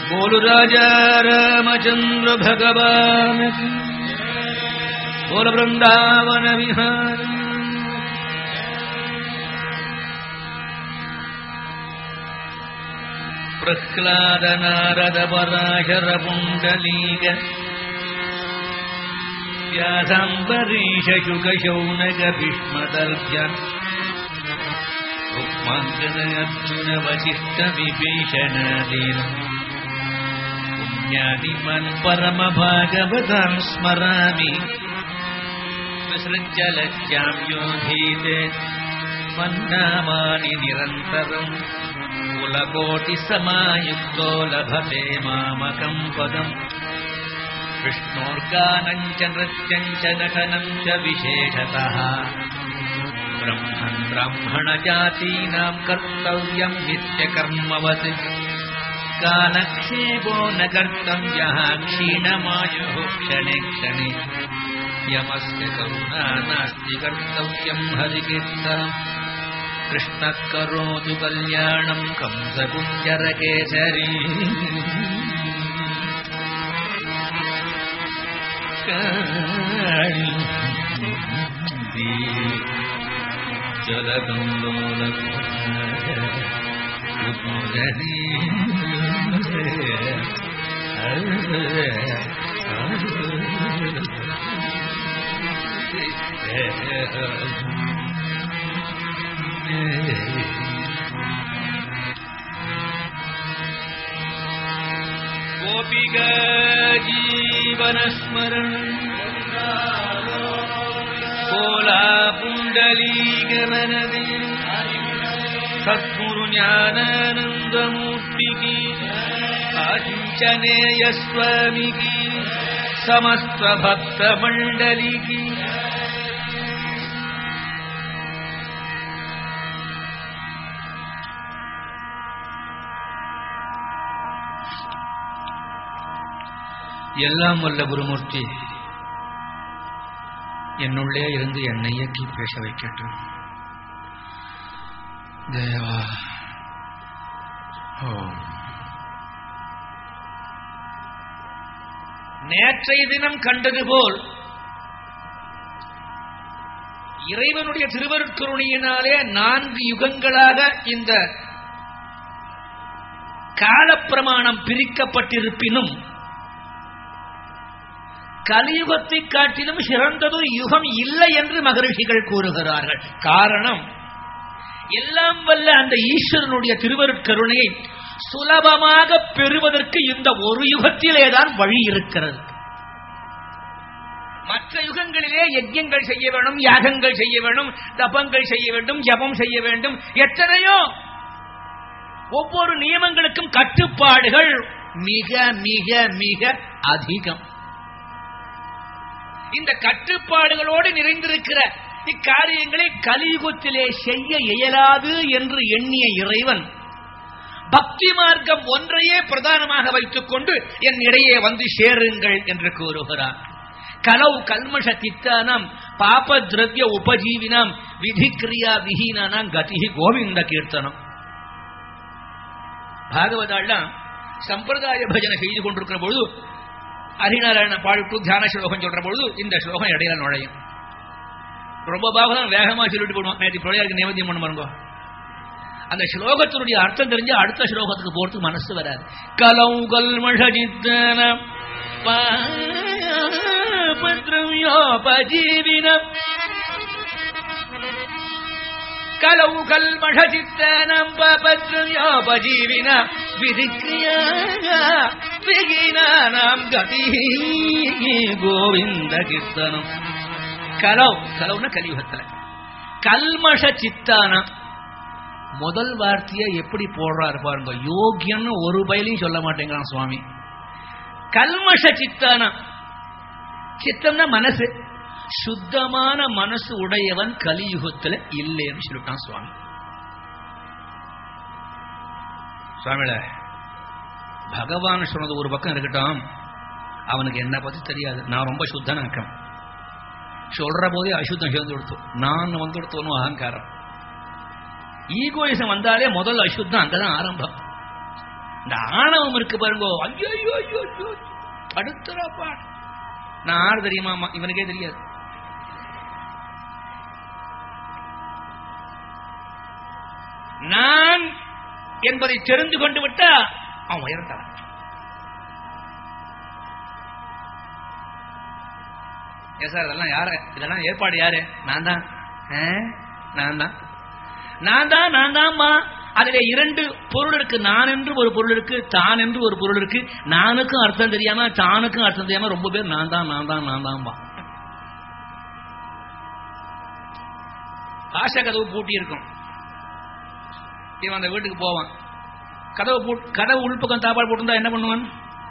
बोल राजा रामचंद्र भगवान की बोल वृंदावन विहार प्रह्लाद नारद पराशर पुण्डलीक व्यासाम्बरीश शुक शौनक भीष्मदर्भ्य रुक्माङ्गद अर्जुन वसिष्ठ विभीषणादीन पुण्यादिमन् परमभागवतान् स्मरामि विसृज्य लज्जां योधीते मन्नामानि निरन्तरम् कुलकोटिसमायुक्तो लभते मामकम् पदम् विष्णोर्गानम् च नृत्यम् च नटनम् च विशेषतः ब्रह्मन् ब्राह्मणजातीनाम् कर्तव्यम् नित्यकर्मवत् कालक्षेपो न कर्तव्यः क्षीणमायुः क्षणे क्षणे यमस्य करुणा नास्ति कर्तव्यम् हरिकीर्तनम् कृष्णः करोतु कल्याणम् कंसकुञ्जरकेसरी गोपिका जीवनस्मरण कोला पुण्डलीगमनदे सद्गुरु ज्ञानानन्दमूर्ति की आञ्जनेय स्वामी की समस्त भक्त मंडली की எல்லாம் வல்ல குருமூர்த்தி என்னுள்ளே இருந்து என்னை இயக்கி பேச வைக்கட்டும் தேவா ஓம் நேற்றைய தினம் கண்டது போல் இறைவனுடைய திருவருட்கருணையினாலே நான்கு யுகங்களாக இந்த காலப்பிரமாணம் பிரிக்கப்பட்டிருப்பினும் கலியுகத்தை காட்டிலும் சிறந்ததொரு யுகம் இல்லை என்று மகரிஷிகள் கூறுகிறார்கள் காரணம் எல்லாம் வல்ல அந்த ஈஸ்வரனுடைய திருவருட்கருணையை சுலபமாக பெறுவதற்கு இந்த ஒரு யுகத்திலேதான் வழி இருக்கிறது மற்ற யுகங்களிலே யஜ்யங்கள் செய்ய வேண்டும் யாகங்கள் செய்ய வேண்டும் தபங்கள் செய்ய வேண்டும் ஜபம் செய்ய வேண்டும் எத்தனையோ ஒவ்வொரு நியமங்களுக்கும் கட்டுப்பாடுகள் மிக மிக மிக அதிகம் இந்த கட்டுப்பாடுகளோடு நிறைந்திருக்கிற இக்காரியங்களை கலியுகத்திலே செய்ய இயலாது என்று எண்ணிய இறைவன் பக்தி மார்க்கம் ஒன்றையே பிரதானமாக வைத்துக் கொண்டு என் இடையே வந்து சேருங்கள் என்று கூறுகிறார் கலவு கல்மஷ தித்தானாம் பாப திரவிய உபஜீவினாம் விதிக்கிரியா விஹீனானாம் கதி கோவிந்த கீர்த்தனம் பாகவதாள்லாம் சம்பிரதாய பஜனை செய்து கொண்டிருக்கிற பொழுது ஹரிநாராயண பாடிட்டு தியான ஸ்லோகம் சொல்ற பொழுது இந்த ஸ்லோகம் இடையில நுழையும் ரொம்ப பாகம் வேகமா சொல்லிட்டு போடுவோம் நேற்று பிள்ளையாருக்கு நிவேத்தியம் பண்ண பாருங்க அந்த ஸ்லோகத்தினுடைய அர்த்தம் தெரிஞ்சு அடுத்த ஸ்லோகத்துக்கு போறதுக்கு மனசு வராது கலௌகல் மஷஜித்தன பாபத்ரவ்யோபஜீவினம் கலவு கல்மஷித்தனம் பாபத்ரவ்யோபஜீவின விதிக்கியா விகினானாம் கதி கோவிந்த கீர்த்தனம் கலவ் கலவுன கலியுகத்துல கல்மஷ சித்தானம் முதல் வார்த்தையை எப்படி போடுறாரு பாருங்க யோகியன்னு ஒரு பயிலையும் சொல்ல மாட்டேங்கிறான் சுவாமி கல்மஷ சித்தானம் சித்தம்னா மனசு சுத்தமான மனசு உடையவன் கலியுகத்துல இல்லைன்னு சொல்லிட்டான் சுவாமி சுவாமில பகவான் சொன்னது ஒரு பக்கம் இருக்கட்டும் அவனுக்கு என்ன பத்தி தெரியாது நான் ரொம்ப சுத்தன இருக்கேன் சொல்ற போதே அசுத்தம் சேர்ந்து கொடுத்து நான் வந்து கொடுத்தோன்னு அகங்காரம் ஈகோயிசம் வந்தாலே முதல் அசுத்தம் அங்கதான் ஆரம்பம் இந்த ஆணவம் இருக்கு பாருங்க ஐயோ ஐயோ ஐயோ ஐயோ படுத்துறப்பா நான் ஆறு தெரியுமாமா இவனுக்கே தெரியாது நான் என்பதை தெரிந்து கொண்டு விட்டா அவன் உயர்ந்தான் சார் இதெல்லாம் யாரு இதெல்லாம் ஏற்பாடு யாரு நான் தான் நான் தான் நான் தான் நான் தான்மா அதுல இரண்டு பொருள் இருக்கு நான் என்று ஒரு பொருள் இருக்கு தான் என்று ஒரு பொருள் இருக்கு நானுக்கும் அர்த்தம் தெரியாம தானுக்கும் அர்த்தம் தெரியாம ரொம்ப பேர் நான் தான் நான் தான் நான் தான் பாஷ கதவு பூட்டி இருக்கும் இவன் அந்த வீட்டுக்கு போவான் கதவு பூட் கதவு உள்பக்கம் தாப்பாடு போட்டிருந்தா என்ன பண்ணுவான்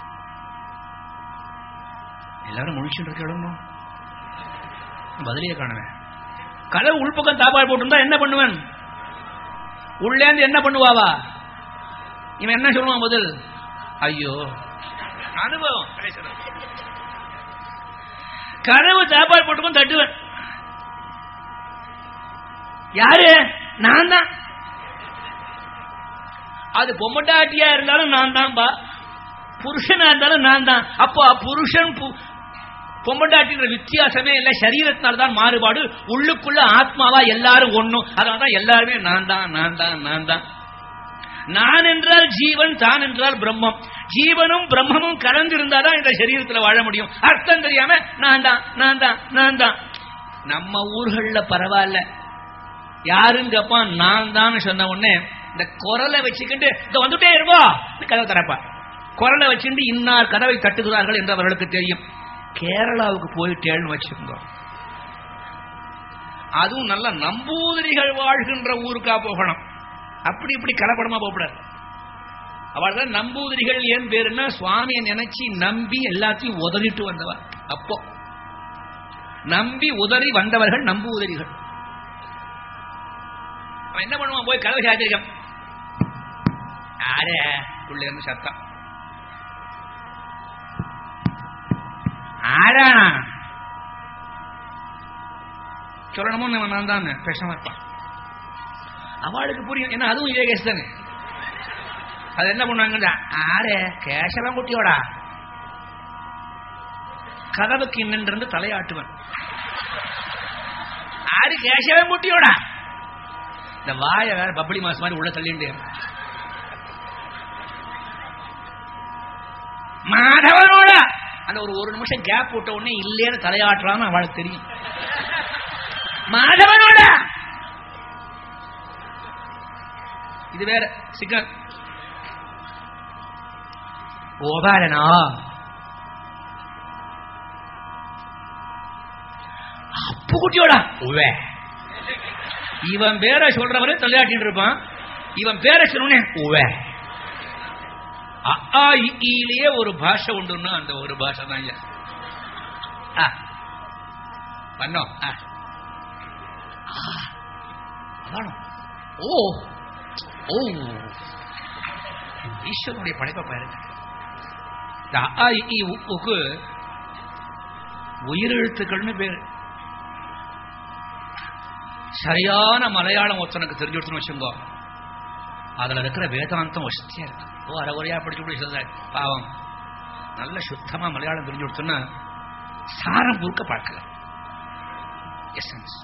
எல்லாரும் முழிச்சுட்டு இருக்க இடமும் பதிலியே காணுவேன் கதவு உள்பக்கம் தாப்பாடு போட்டிருந்தா என்ன பண்ணுவேன் உள்ளேந்து என்ன பண்ணுவாவா இவன் என்ன சொல்லுவான் முதல் ஐயோ அனுபவம் கதவு தாப்பாடு போட்டுக்கும் தட்டுவேன் யாரு நான் தான் அது பொம்மட்டாட்டியா இருந்தாலும் நான் தான் பா புருஷனா இருந்தாலும் நான் தான் அப்போ புருஷன் பொம்மட்டாட்டின்ற வித்தியாசமே இல்லை சரீரத்தினால தான் மாறுபாடு உள்ளுக்குள்ள ஆத்மாவா எல்லாரும் ஒண்ணும் அதனால தான் எல்லாருமே நான் தான் நான் தான் நான் தான் நான் என்றால் ஜீவன் தான் என்றால் பிரம்மம் ஜீவனும் பிரம்மமும் கலந்து இருந்தாதான் இந்த சரீரத்தில் வாழ முடியும் அர்த்தம் தெரியாம நான் தான் நான் தான் நான் தான் நம்ம ஊர்கள்ல பரவாயில்ல யாருன்னு கேப்பான் நான் தான் சொன்ன உடனே இந்த குரலை வச்சுக்கிட்டு இந்த வந்துட்டே இருவா கதவை திறப்பா குரலை வச்சுட்டு இன்னார் கதவை தட்டுகிறார்கள் என்று அவர்களுக்கு தெரியும் கேரளாவுக்கு போயிட்டேன்னு வச்சுக்கோங்க அதுவும் நல்ல நம்பூதிரிகள் வாழ்கின்ற ஊருக்கா போகணும் அப்படி இப்படி கலப்படமா போகக்கூடாது அவள் தான் நம்பூதிரிகள் ஏன் பேருன்னா சுவாமியை நினைச்சு நம்பி எல்லாத்தையும் உதறிட்டு வந்தவா அப்போ நம்பி உதறி வந்தவர்கள் நம்பூதிரிகள் அவன் என்ன பண்ணுவான் போய் கதவை சாத்திருக்கான் யாரு உள்ள இருந்து சத்தம் ஆரா சொல்லணுமோ நம்ம நான் தான் பேசாம இருப்பான் அவளுக்கு புரியும் ஏன்னா அதுவும் இதே கேஸ் தானே அது என்ன பண்ணுவாங்க ஆரே கேசவன் குட்டியோடா கதவுக்கு இன்னென்று தலையாட்டுவன் ஆறு கேசவன் குட்டியோடா இந்த வாய வேற பப்பளி மாசு மாதிரி உள்ள தள்ளிண்டு மாதவனோட அந்த ஒரு ஒரு நிமிஷம் கேப் விட்ட உடனே இல்லேன்னு தலையாட்டுறான்னு அவளுக்கு தெரியும் மாதவனோட இது வேற சிக்கன் ஓபாரனா அப்பு குட்டியோடா உவே இவன் பேரை சொல்றவரே தலையாட்டின்னு இருப்பான் இவன் பேரை சொன்னே உவே இலேயே ஒரு பாஷை உண்டுன்னா அந்த ஒரு பாஷை தான் ஐயா பண்ணோம் ஓ ஓ ஈஸ்வரனுடைய படைப்பை பாருங்க இந்த அ இ உப்புக்கு உயிரெழுத்துக்கள்னு பேரு சரியான மலையாளம் ஒருத்தனுக்கு தெரிஞ்சுடுத்துன்னு வச்சுங்கோ அதுல இருக்கிற வேதாந்தம் வசதியா இருக்கு ஓ அரைகுறையா படிச்சு பிடிச்சது பாவம் நல்ல சுத்தமா மலையாளம் தெரிஞ்சு கொடுத்தோன்னா சாரம் முறுக்க பார்க்கலாம் எசன்ஸ்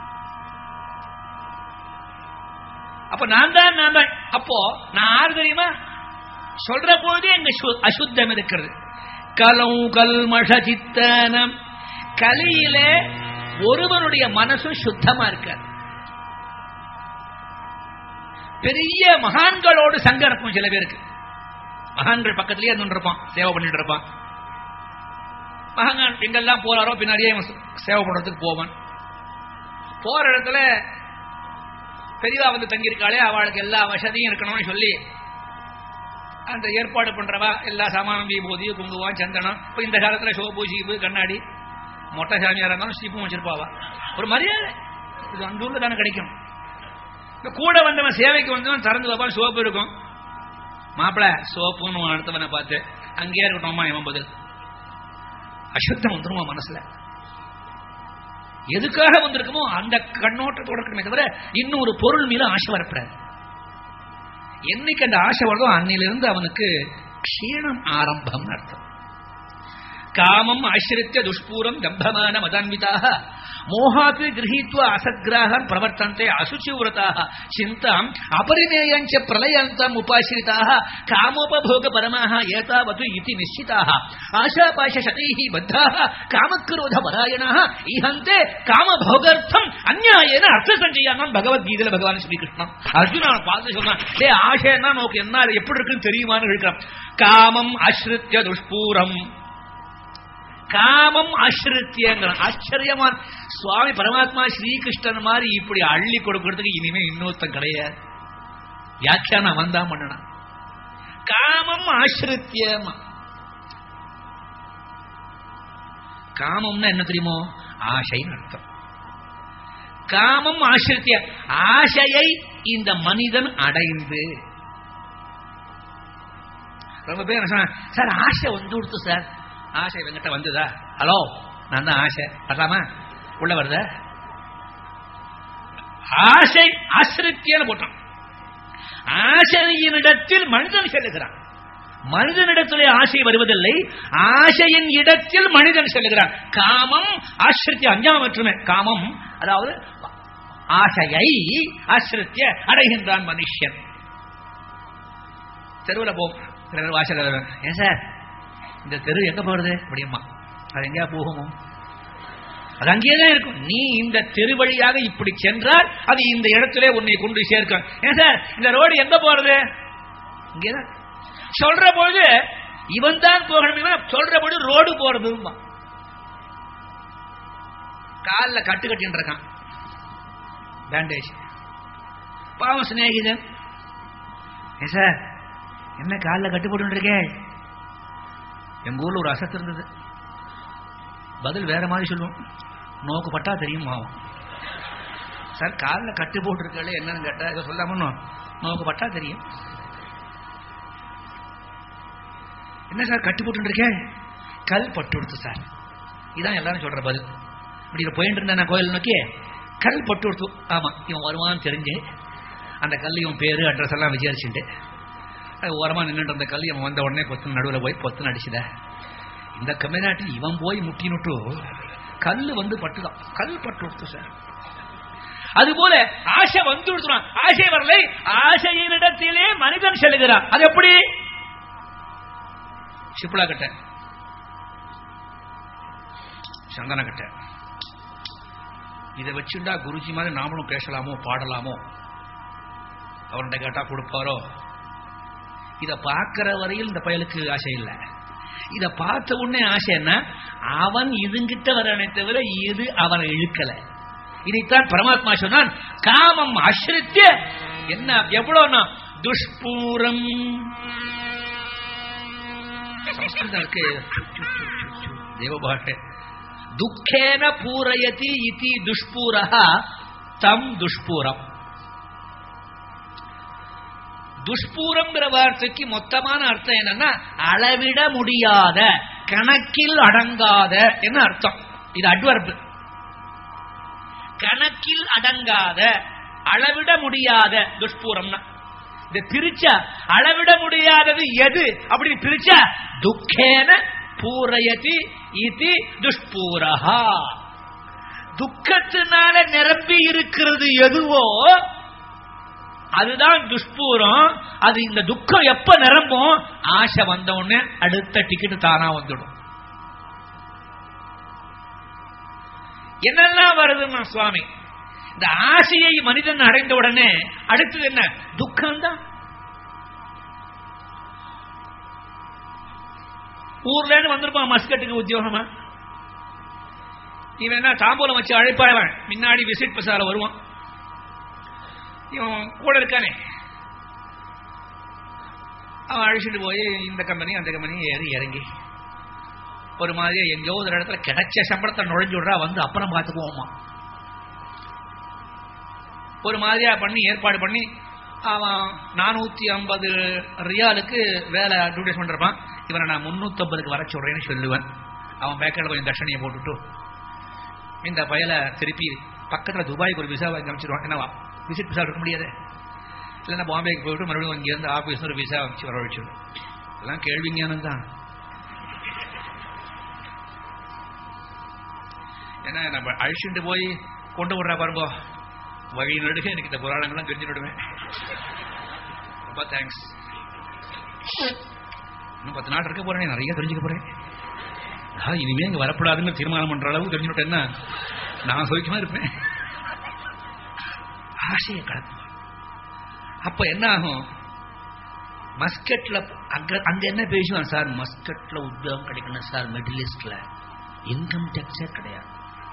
அப்ப நான் தான் நான் தான் அப்போ நான் ஆறு தெரியுமா சொல்ற போதே எங்க அசுத்தம் இருக்கிறது கலம் கல்மஷ சித்தனம் கலியில ஒருவனுடைய மனசும் சுத்தமா இருக்காது பெரிய மகான்களோடு சங்கம் இருக்கும் சில பேருக்கு மகான்கள் பக்கத்திலேயே இருந்து இருப்பான் சேவை பண்ணிட்டு இருப்பான் மகான் எங்கெல்லாம் போறாரோ பின்னாடியே சேவை பண்றதுக்கு போவான் போற இடத்துல பெரியவா வந்து தங்கியிருக்காளே அவளுக்கு எல்லா வசதியும் இருக்கணும்னு சொல்லி அந்த ஏற்பாடு பண்றவா எல்லா சாமானம் விபூதி குங்குமம் சந்தனம் இப்போ இந்த காலத்தில் சோப்பு சீப்பு கண்ணாடி மொட்டை சாமியாரா இருந்தாலும் சீப்பும் வச்சிருப்பாவா ஒரு மரியாதை இது அந்த ஊர்ல தானே கிடைக்கும் இந்த கூட வந்தவன் சேவைக்கு வந்தவன் திறந்து வைப்பான் சோப்பு இருக்கும் மாப்பிள சோப்புன்னு அடுத்தவனை பார்த்து அங்கேயே இருக்கட்டும்மா இவன் பதில் அசுத்தம் வந்துருமா மனசுல எதுக்காக வந்திருக்குமோ அந்த கண்ணோட்டத்தோட இருக்கணுமே தவிர இன்னும் ஒரு பொருள் மீது ஆசை வரப்படாது என்னைக்கு அந்த ஆசை வருதோ அன்னிலிருந்து அவனுக்கு க்ஷீணம் ஆரம்பம் அர்த்தம் காமம் ஆசிரித்த துஷ்பூரம் தம்பமான மதான்விதாக மோகாத் கிரகீத்வா அசத்கிராகன் பிரவர்த்தந்தே அசுச்சிவிரதாக சிந்தாம் அபரிமேயஞ்ச பிரளயந்தம் உபாசிரிதாக காமோபபோக பரமாக ஏதாவது இதி நிश्चिताः ஆசாபாஷ சதைः பத்தாः காமக்ரோத பராயணாः ஈஹந்தே காமபோகர்த்தம் அந்நியாயேன அர்த்த சஞ்சயானம் பகவத்கீதையில பகவான் ஸ்ரீகிருஷ்ணன் அர்ஜுனா பார்த்து சொன்னான் டே ஆசைன்னா நோக்கு என்ன அது எப்படி இருக்குன்னு தெரியுமான்னு இருக்கிறான் காமம் அஸ்ருத்திய துஷ்பூரம் காமம் ஆசிரித்தியங்கிறான் ஆச்சரியமான சுவாமி பரமாத்மா ஸ்ரீகிருஷ்ணன் மாதிரி இப்படி அள்ளி கொடுக்கறதுக்கு இனிமே இன்னொருத்தன் கிடையாது வியாக்கியானம் அவன் தான் பண்ணணும் காமம் ஆசிரித்தியமா காமம்னா என்ன தெரியுமோ ஆசைன்னு அர்த்தம் காமம் ஆசிரித்திய ஆசையை இந்த மனிதன் அடைந்து ரொம்ப பேர் என்ன சொன்னாங்க, சார் ஆசை வந்து கொடுத்து சார் ஆசை இவங்கிட்ட வந்ததா ஹலோ நான் தான் ஆசை வரலாமா உள்ள வருத ஆசை ஆசிரித்தியன்னு போட்டான் ஆசையினிடத்தில் மனிதன் செல்லுகிறான் மனிதனிடத்திலே ஆசை வருவதில்லை ஆசையின் இடத்தில் மனிதன் செல்லுகிறான் காமம் ஆசிரித்திய அஞ்சாம் மட்டுமே காமம் அதாவது ஆசையை ஆசிரித்திய அடைகின்றான் மனுஷன் தெருவில் போ வாசல் ஏன் சார் இந்த தெரு எங்க போறது அப்படியம்மா அது எங்கேயா போகுமோ அது அங்கேயே தான் இருக்கும் நீ இந்த தெரு வழியாக இப்படி சென்றால் அது இந்த இடத்திலே உன்னை கொண்டு சேர்க்கும் ஏன் சார் இந்த ரோடு எங்க போறது இங்கேதான் சொல்ற பொழுது இவன் தான் போகணும் இவன் சொல்ற பொழுது ரோடு போறதுமா காலில் கட்டு கட்டின்னு இருக்கான் பேண்டேஜ் பாவம் சிநேகிதன் ஏன் சார் என்ன காலில் கட்டு போட்டு இருக்கேன் எங்க ஊர்ல ஒரு அசத்து இருந்தது பதில் வேற மாதிரி சொல்லுவோம் நோக்கு பட்டா தெரியும் ஆகும் சார் காலில் கட்டு போட்டுருக்கல என்னன்னு கேட்டா இதை சொல்லாம நோக்கு பட்டா தெரியும் என்ன சார் கட்டு போட்டு இருக்கேன் கல் பட்டு கொடுத்து சார் இதான் எல்லாரும் சொல்ற பதில் இப்படி போயிட்டு இருந்தேன் நான் கோயில் நோக்கி கல் பட்டு கொடுத்து ஆமா இவன் வருவான்னு தெரிஞ்சு அந்த கல் இவன் பேரு அட்ரஸ் எல்லாம் விசாரிச்சுட்டு அது ஓரமா நின்றுட்டு அந்த கல் இவன் வந்த உடனே பொத்து நடுவில் போய் பொத்து அடிச்சுத இந்த கம்யூனாட்டில் இவன் போய் முட்டினுட்டு கல் வந்து பட்டுதான் கல் பட்டு கொடுத்து சார் அதுபோல ஆசை வந்து கொடுத்துறான் ஆசை வரலை ஆசையினிடத்திலே மனிதன் செல்லுகிறான் அது எப்படி சிப்புலா கட்ட சந்தன கட்ட இதை வச்சுண்டா குருஜி மாதிரி நாமளும் பேசலாமோ பாடலாமோ அவர்கிட்ட கேட்டா கொடுப்பாரோ இத பார்க்கிற வரையில் இந்த பயலுக்கு ஆசை இல்லை இத பார்த்த உடனே ஆசை என்ன அவன் இதுங்கிட்ட வரனை தவிர இது அவனை இழுக்கல இதைத்தான் பரமாத்மா சொன்னான் காமம் அஸ்ரித்திய என்ன எவ்வளவுனா துஷ்பூரம் சம்ஸ்கிருதம் இருக்கு தேவபாஷை துக்கேன பூரயதி இதி துஷ்பூரः தம் துஷ்பூரம் துஷ்பூரம்ங்கிற வார்த்தைக்கு மொத்தமான அர்த்தம் என்னன்னா அளவிட முடியாத கணக்கில் அடங்காத என்ன அர்த்தம் இது அட்வர்பு கணக்கில் அடங்காத அளவிட முடியாத துஷ்பூரம்னா இந்த பிரிச்சா அளவிட முடியாதது எது அப்படி பிரிச்சா துக்கேன பூரயதி இது துஷ்பூரஹா துக்கத்தினால நிரம்பி இருக்கிறது எதுவோ அதுதான் துஷ்பூரம் அது இந்த துக்கம் எப்ப நிரம்பும் ஆசை வந்த உடனே அடுத்த டிக்கெட் தானா வந்துடும் என்னெல்லாம் வருதுன்னா சுவாமி இந்த ஆசையை மனிதன் அடைந்த உடனே அடுத்தது என்ன துக்கம்தான் ஊர்ல இருந்து வந்திருப்பான் மஸ்கட்டுக்கு உத்தியோகமா இவன் என்ன தாம்பூலம் வச்சு அழைப்பாயவன் முன்னாடி விசிட் பசால வருவான் இவன் கூட இருக்கானே அவன் அழைச்சிட்டு போய் இந்த கம்பெனி அந்த கம்பெனி ஏறி இறங்கி ஒரு மாதிரி எங்கேயோ ஒரு இடத்துல கிடைச்ச சம்பளத்தை நுழைஞ்சு விடுறா வந்து அப்புறம் பார்த்துக்குவோமா ஒரு மாதிரியா பண்ணி ஏற்பாடு பண்ணி அவன் நானூத்தி ஐம்பது ரியாலுக்கு வேலை அட்வர்டைஸ்மெண்ட் இருப்பான் இவனை நான் முன்னூத்தி ஐம்பதுக்கு வர சொல்றேன்னு சொல்லுவேன் அவன் பேக்கெட்ல கொஞ்சம் தட்சணையை போட்டுட்டு இந்த பயலை திருப்பி பக்கத்துல துபாய்க்கு ஒரு விசா வாங்கி அமைச்சிருவான் என்னவா விசிட் விசா இருக்க முடியாது இல்லைன்னா பாம்பேக்கு போயிட்டு மறுபடியும் இங்கேருந்து ஆஃபீஸ் ஒரு விசா வச்சு வரவழைச்சிடும் இதெல்லாம் கேள்வி ஞானம் தான் ஏன்னா நம்ம அழிச்சுட்டு போய் கொண்டு விடுறா பாருங்க வழி நடுக எனக்கு இந்த புராணங்கள்லாம் தெரிஞ்சு விடுவேன் ரொம்ப தேங்க்ஸ் இன்னும் பத்து நாள் இருக்க போறேன் நிறைய தெரிஞ்சுக்க போறேன் நான் இனிமே இங்க வரக்கூடாதுன்னு தீர்மானம் பண்ற அளவுக்கு தெரிஞ்சுட்டேன்னா நான் சௌக்கியமா இருப்பேன் ஆசையை கலப்பு அப்ப என்ன ஆகும் மஸ்கட்ல அங்க அங்க என்ன பேசுவான் சார் மஸ்கட்ல உத்தியோகம் கிடைக்கணும் சார் மிடில் ஈஸ்ட்ல இன்கம் டேக்ஸே கிடையாது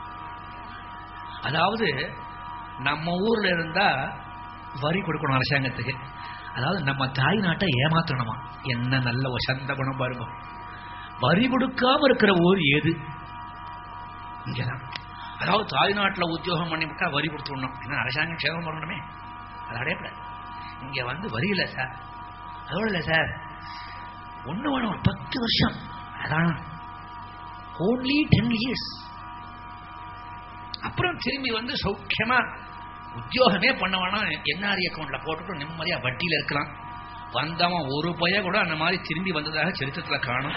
அதாவது நம்ம ஊர்ல இருந்தா வரி கொடுக்கணும் அரசாங்கத்துக்கு அதாவது நம்ம தாய் நாட்டை ஏமாத்தணுமா என்ன நல்ல வசந்த குணம் பாருங்க வரி கொடுக்காம இருக்கிற ஊர் எது இங்கதான் அதாவது தாய் நாட்டில் உத்தியோகம் பண்ணி விட்டா வரி கொடுத்துடணும் ஏன்னா அரசாங்கம் சேவம் பண்ணணுமே அது அடையப்படாது இங்க வந்து வரி இல்லை சார் அதோட இல்லை சார் ஒண்ணு வேணும் ஒரு பத்து வருஷம் அதான் ஓன்லி டென் இயர்ஸ் அப்புறம் திரும்பி வந்து சௌக்கியமா உத்தியோகமே பண்ண வேணாம் என்ஆர்ஐ அக்கௌண்ட்ல போட்டுட்டு நிம்மதியா வட்டியில இருக்கலாம் வந்தவன் ஒரு பைய கூட அந்த மாதிரி திரும்பி வந்ததாக சரித்திரத்துல காணும்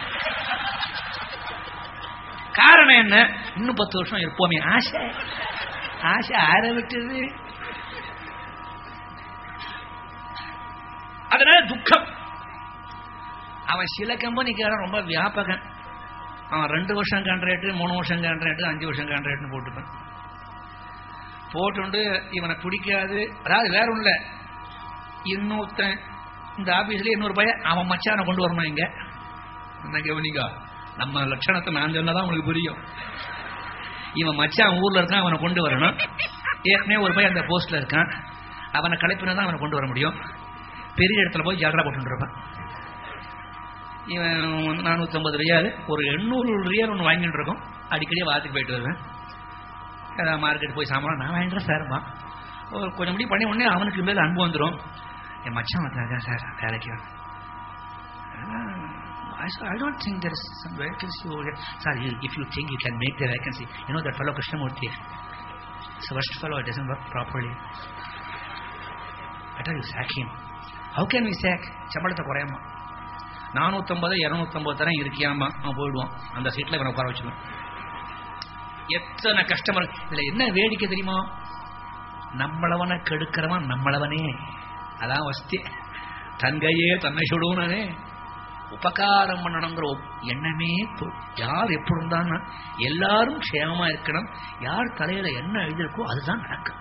காரணம் என்ன இன்னும் பத்து வருஷம் இருப்போமே ஆசை ஆசை ஆற விட்டது அதனால துக்கம் அவன் சில கம்பெனிக்காரன் ரொம்ப வியாபகன் அவன் ரெண்டு வருஷம் கான்ட்ராக்ட் மூணு வருஷம் கான்ட்ராக்ட் அஞ்சு வருஷம் கான்ட்ராக்ட்னு போட்டுப்பான் போட்டுண்டு இவனை பிடிக்காது அதாவது வேற ஒண்ணுல இன்னொருத்தன் இந்த ஆபீஸ்ல இன்னொரு பையன் அவன் மச்சானை கொண்டு வரணும் இங்க என்ன கவனிக்கா நம்ம லட்சணத்தை நான் சொன்னதான் உங்களுக்கு புரியும் இவன் மச்சான் ஊர்ல இருக்கான் அவனை கொண்டு வரணும் ஏற்கனவே ஒரு பையன் அந்த போஸ்ட்ல இருக்கான் அவனை கலைப்பினா தான் அவனை கொண்டு வர முடியும் பெரிய இடத்துல போய் ஜாலரா போட்டு இருப்பான் இவன் நானூற்றம்பது ரியால் ஒரு எண்ணூறு ரியால் ஒன்று வாங்கிட்டு இருக்கோம் அடிக்கடி வாரத்துக்கு போயிட்டு வருவேன் ஏதாவது மார்க்கெட் போய் சாமான் நான் வாங்கிட்டேன் சார்மா ஒரு கொஞ்சம் முடி பண்ணி உடனே அவனுக்கு மேலே அன்பு வந்துடும் என் மச்சான் வந்தாங்க சார் வேலைக்கு I don't think there is some vacancy over here. Sir, you, if you think you can make the vacancy, you know that fellow Krishnamurti, it's the worst fellow, it doesn't work properly. Better you sack him. How can we sack? சம்பளத்தை குறையாமா நானூற்றம்பது இரநூத்தம்பது தரம் இருக்கியாமா அவன் போயிடுவான் அந்த சீட்டில் இவனை உட்கார வச்சுருவான் எத்தனை கஷ்டமா இதுல என்ன வேடிக்கை தெரியுமா நம்மளவனை கெடுக்கிறவன் நம்மளவனே அதான் வஸ்தி தங்கையே தன்னை சுடுவனே உபகாரம் பண்ணணுங்கிற எண்ணமே யார் எப்படி இருந்தான்னா எல்லாரும் க்ஷேமமா இருக்கணும் யார் தலையில என்ன எழுதிருக்கோ அதுதான் நடக்கும்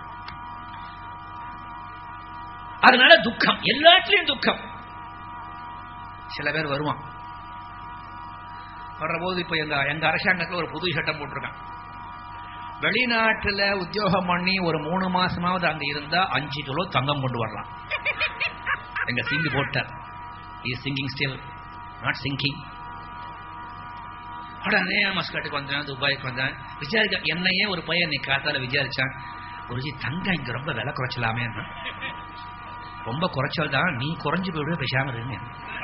அதனால துக்கம் எல்லாத்துலயும் துக்கம் சில பேர் வருவான் வர்றபோது இப்ப எங்க எங்க அரசாங்கத்தில் ஒரு புது சட்டம் போட்டிருக்கான் வெளிநாட்டுல உத்தியோகம் பண்ணி ஒரு மூணு மாசமாவது அங்க இருந்தா அஞ்சு கிலோ தங்கம் கொண்டு வரலாம் எங்க சிங்கி போட்டார் is singing still not singing உடனே மஸ்கட்டுக்கு வந்தேன் துபாய்க்கு வந்தேன் விசாரிக்க என்னையே ஒரு பையன் நீ காத்தால விசாரிச்சான் குருஜி தங்கம் இங்க ரொம்ப விலை குறைச்சலாமே ரொம்ப குறைச்சல் தான் நீ குறைஞ்சு போயிடுவே பேசாம இருங்க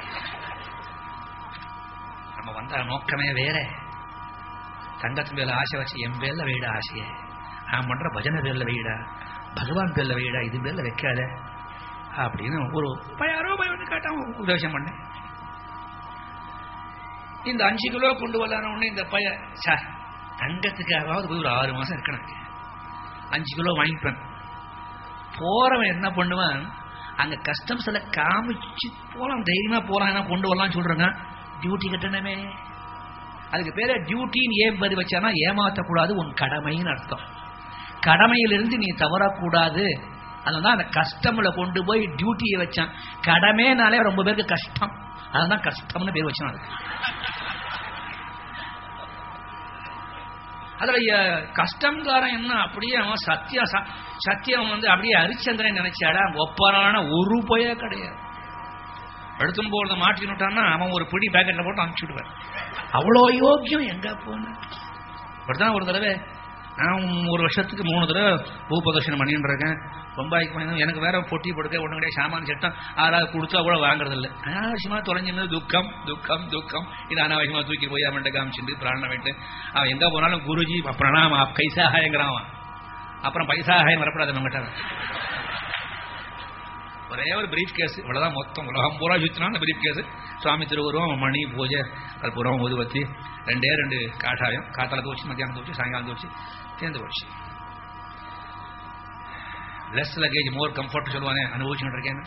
நம்ம வந்த நோக்கமே வேற தங்கத்து மேல ஆசை வச்சு என் பேர்ல வைடா ஆசைய நான் பண்ற பஜனை பேர்ல வைடா பகவான் பேர்ல வைடா இது பேர்ல வைக்காத அப்படின்னு ஒரு யாரோ போய் வந்து கேட்டான் உபதேசம் பண்ணேன் இந்த அஞ்சு கிலோ கொண்டு வரலான உடனே இந்த பைய சார் தங்கத்துக்காகவாவது போய் ஒரு ஆறு மாசம் இருக்கணும் அஞ்சு கிலோ வாங்கிப்பேன் போறவன் என்ன பண்ணுவான் அங்க கஸ்டம்ஸ்ல காமிச்சு போலாம் தைரியமா போலாம் என்ன கொண்டு வரலாம் சொல்றாங்க டியூட்டி கட்டணமே அதுக்கு பேர டியூட்டின்னு ஏன் பதிவு வச்சானா ஏமாற்றக்கூடாது உன் கடமைன்னு அர்த்தம் கடமையிலிருந்து நீ தவறக்கூடாது அதனால அந்த கஷ்டம்ல கொண்டு போய் டியூட்டியை வச்சான் கடமைனாலே ரொம்ப பேருக்கு கஷ்டம் அதுதான் கஷ்டம்னு பேர் வச்சான் அது அதுல கஷ்டம்காரன் என்ன அப்படியே அவன் சத்தியம் சத்தியம் வந்து அப்படியே ஹரிச்சந்திரன் நினைச்சாடா ஒப்பரான ஒரு பய கிடையாது எடுத்துன்னு போறத மாட்டினுட்டான்னா அவன் ஒரு பிடி பேக்கெட்ல போட்டு அனுப்பிச்சுடுவேன் அவ்வளோ யோக்கியம் எங்க போன இப்படிதான் ஒரு தடவை நான் ஒரு வருஷத்துக்கு மூணு தடவை பூபதர்ஷனம் பண்ணிட்டு இருக்கேன் பம்பாய்க்கு பண்ணி எனக்கு வேற பொட்டி கொடுக்க ஒண்ணு கிடையாது சாமான் சட்டம் ஆறாவது கொடுத்தா கூட வாங்குறது இல்லை அனாவசியமா தொலைஞ்சிருந்தது துக்கம் துக்கம் துக்கம் இது அனாவசியமா தூக்கி போய் அவன்கிட்ட காமிச்சுட்டு பிராணம் விட்டு அவன் எங்க போனாலும் குருஜி பிரணாம் கைசாகாயங்கிறான் அவன் அப்புறம் பைசாகாயம் வரப்படாது நம்மகிட்ட ஒரே ஒரு பிரீஃப் கேஸ் இவ்வளவுதான் மொத்தம் உலகம் பூரா சுத்தினா அந்த பிரீஃப் கேஸ் சுவாமி திருவுருவம் மணி பூஜை கற்பூரம் ஊதுவத்தி ரெண்டே ரெண்டு காஷாயம் காத்தால தோச்சு மத்தியானம் தோச்சு சாயங்காலம் தோச்சு தேர்ந்து போச்சு லெஸ் லக்கேஜ் மோர் கம்ஃபர்ட் சொல்லுவானே அனுபவிச்சுட்டு இருக்கேன்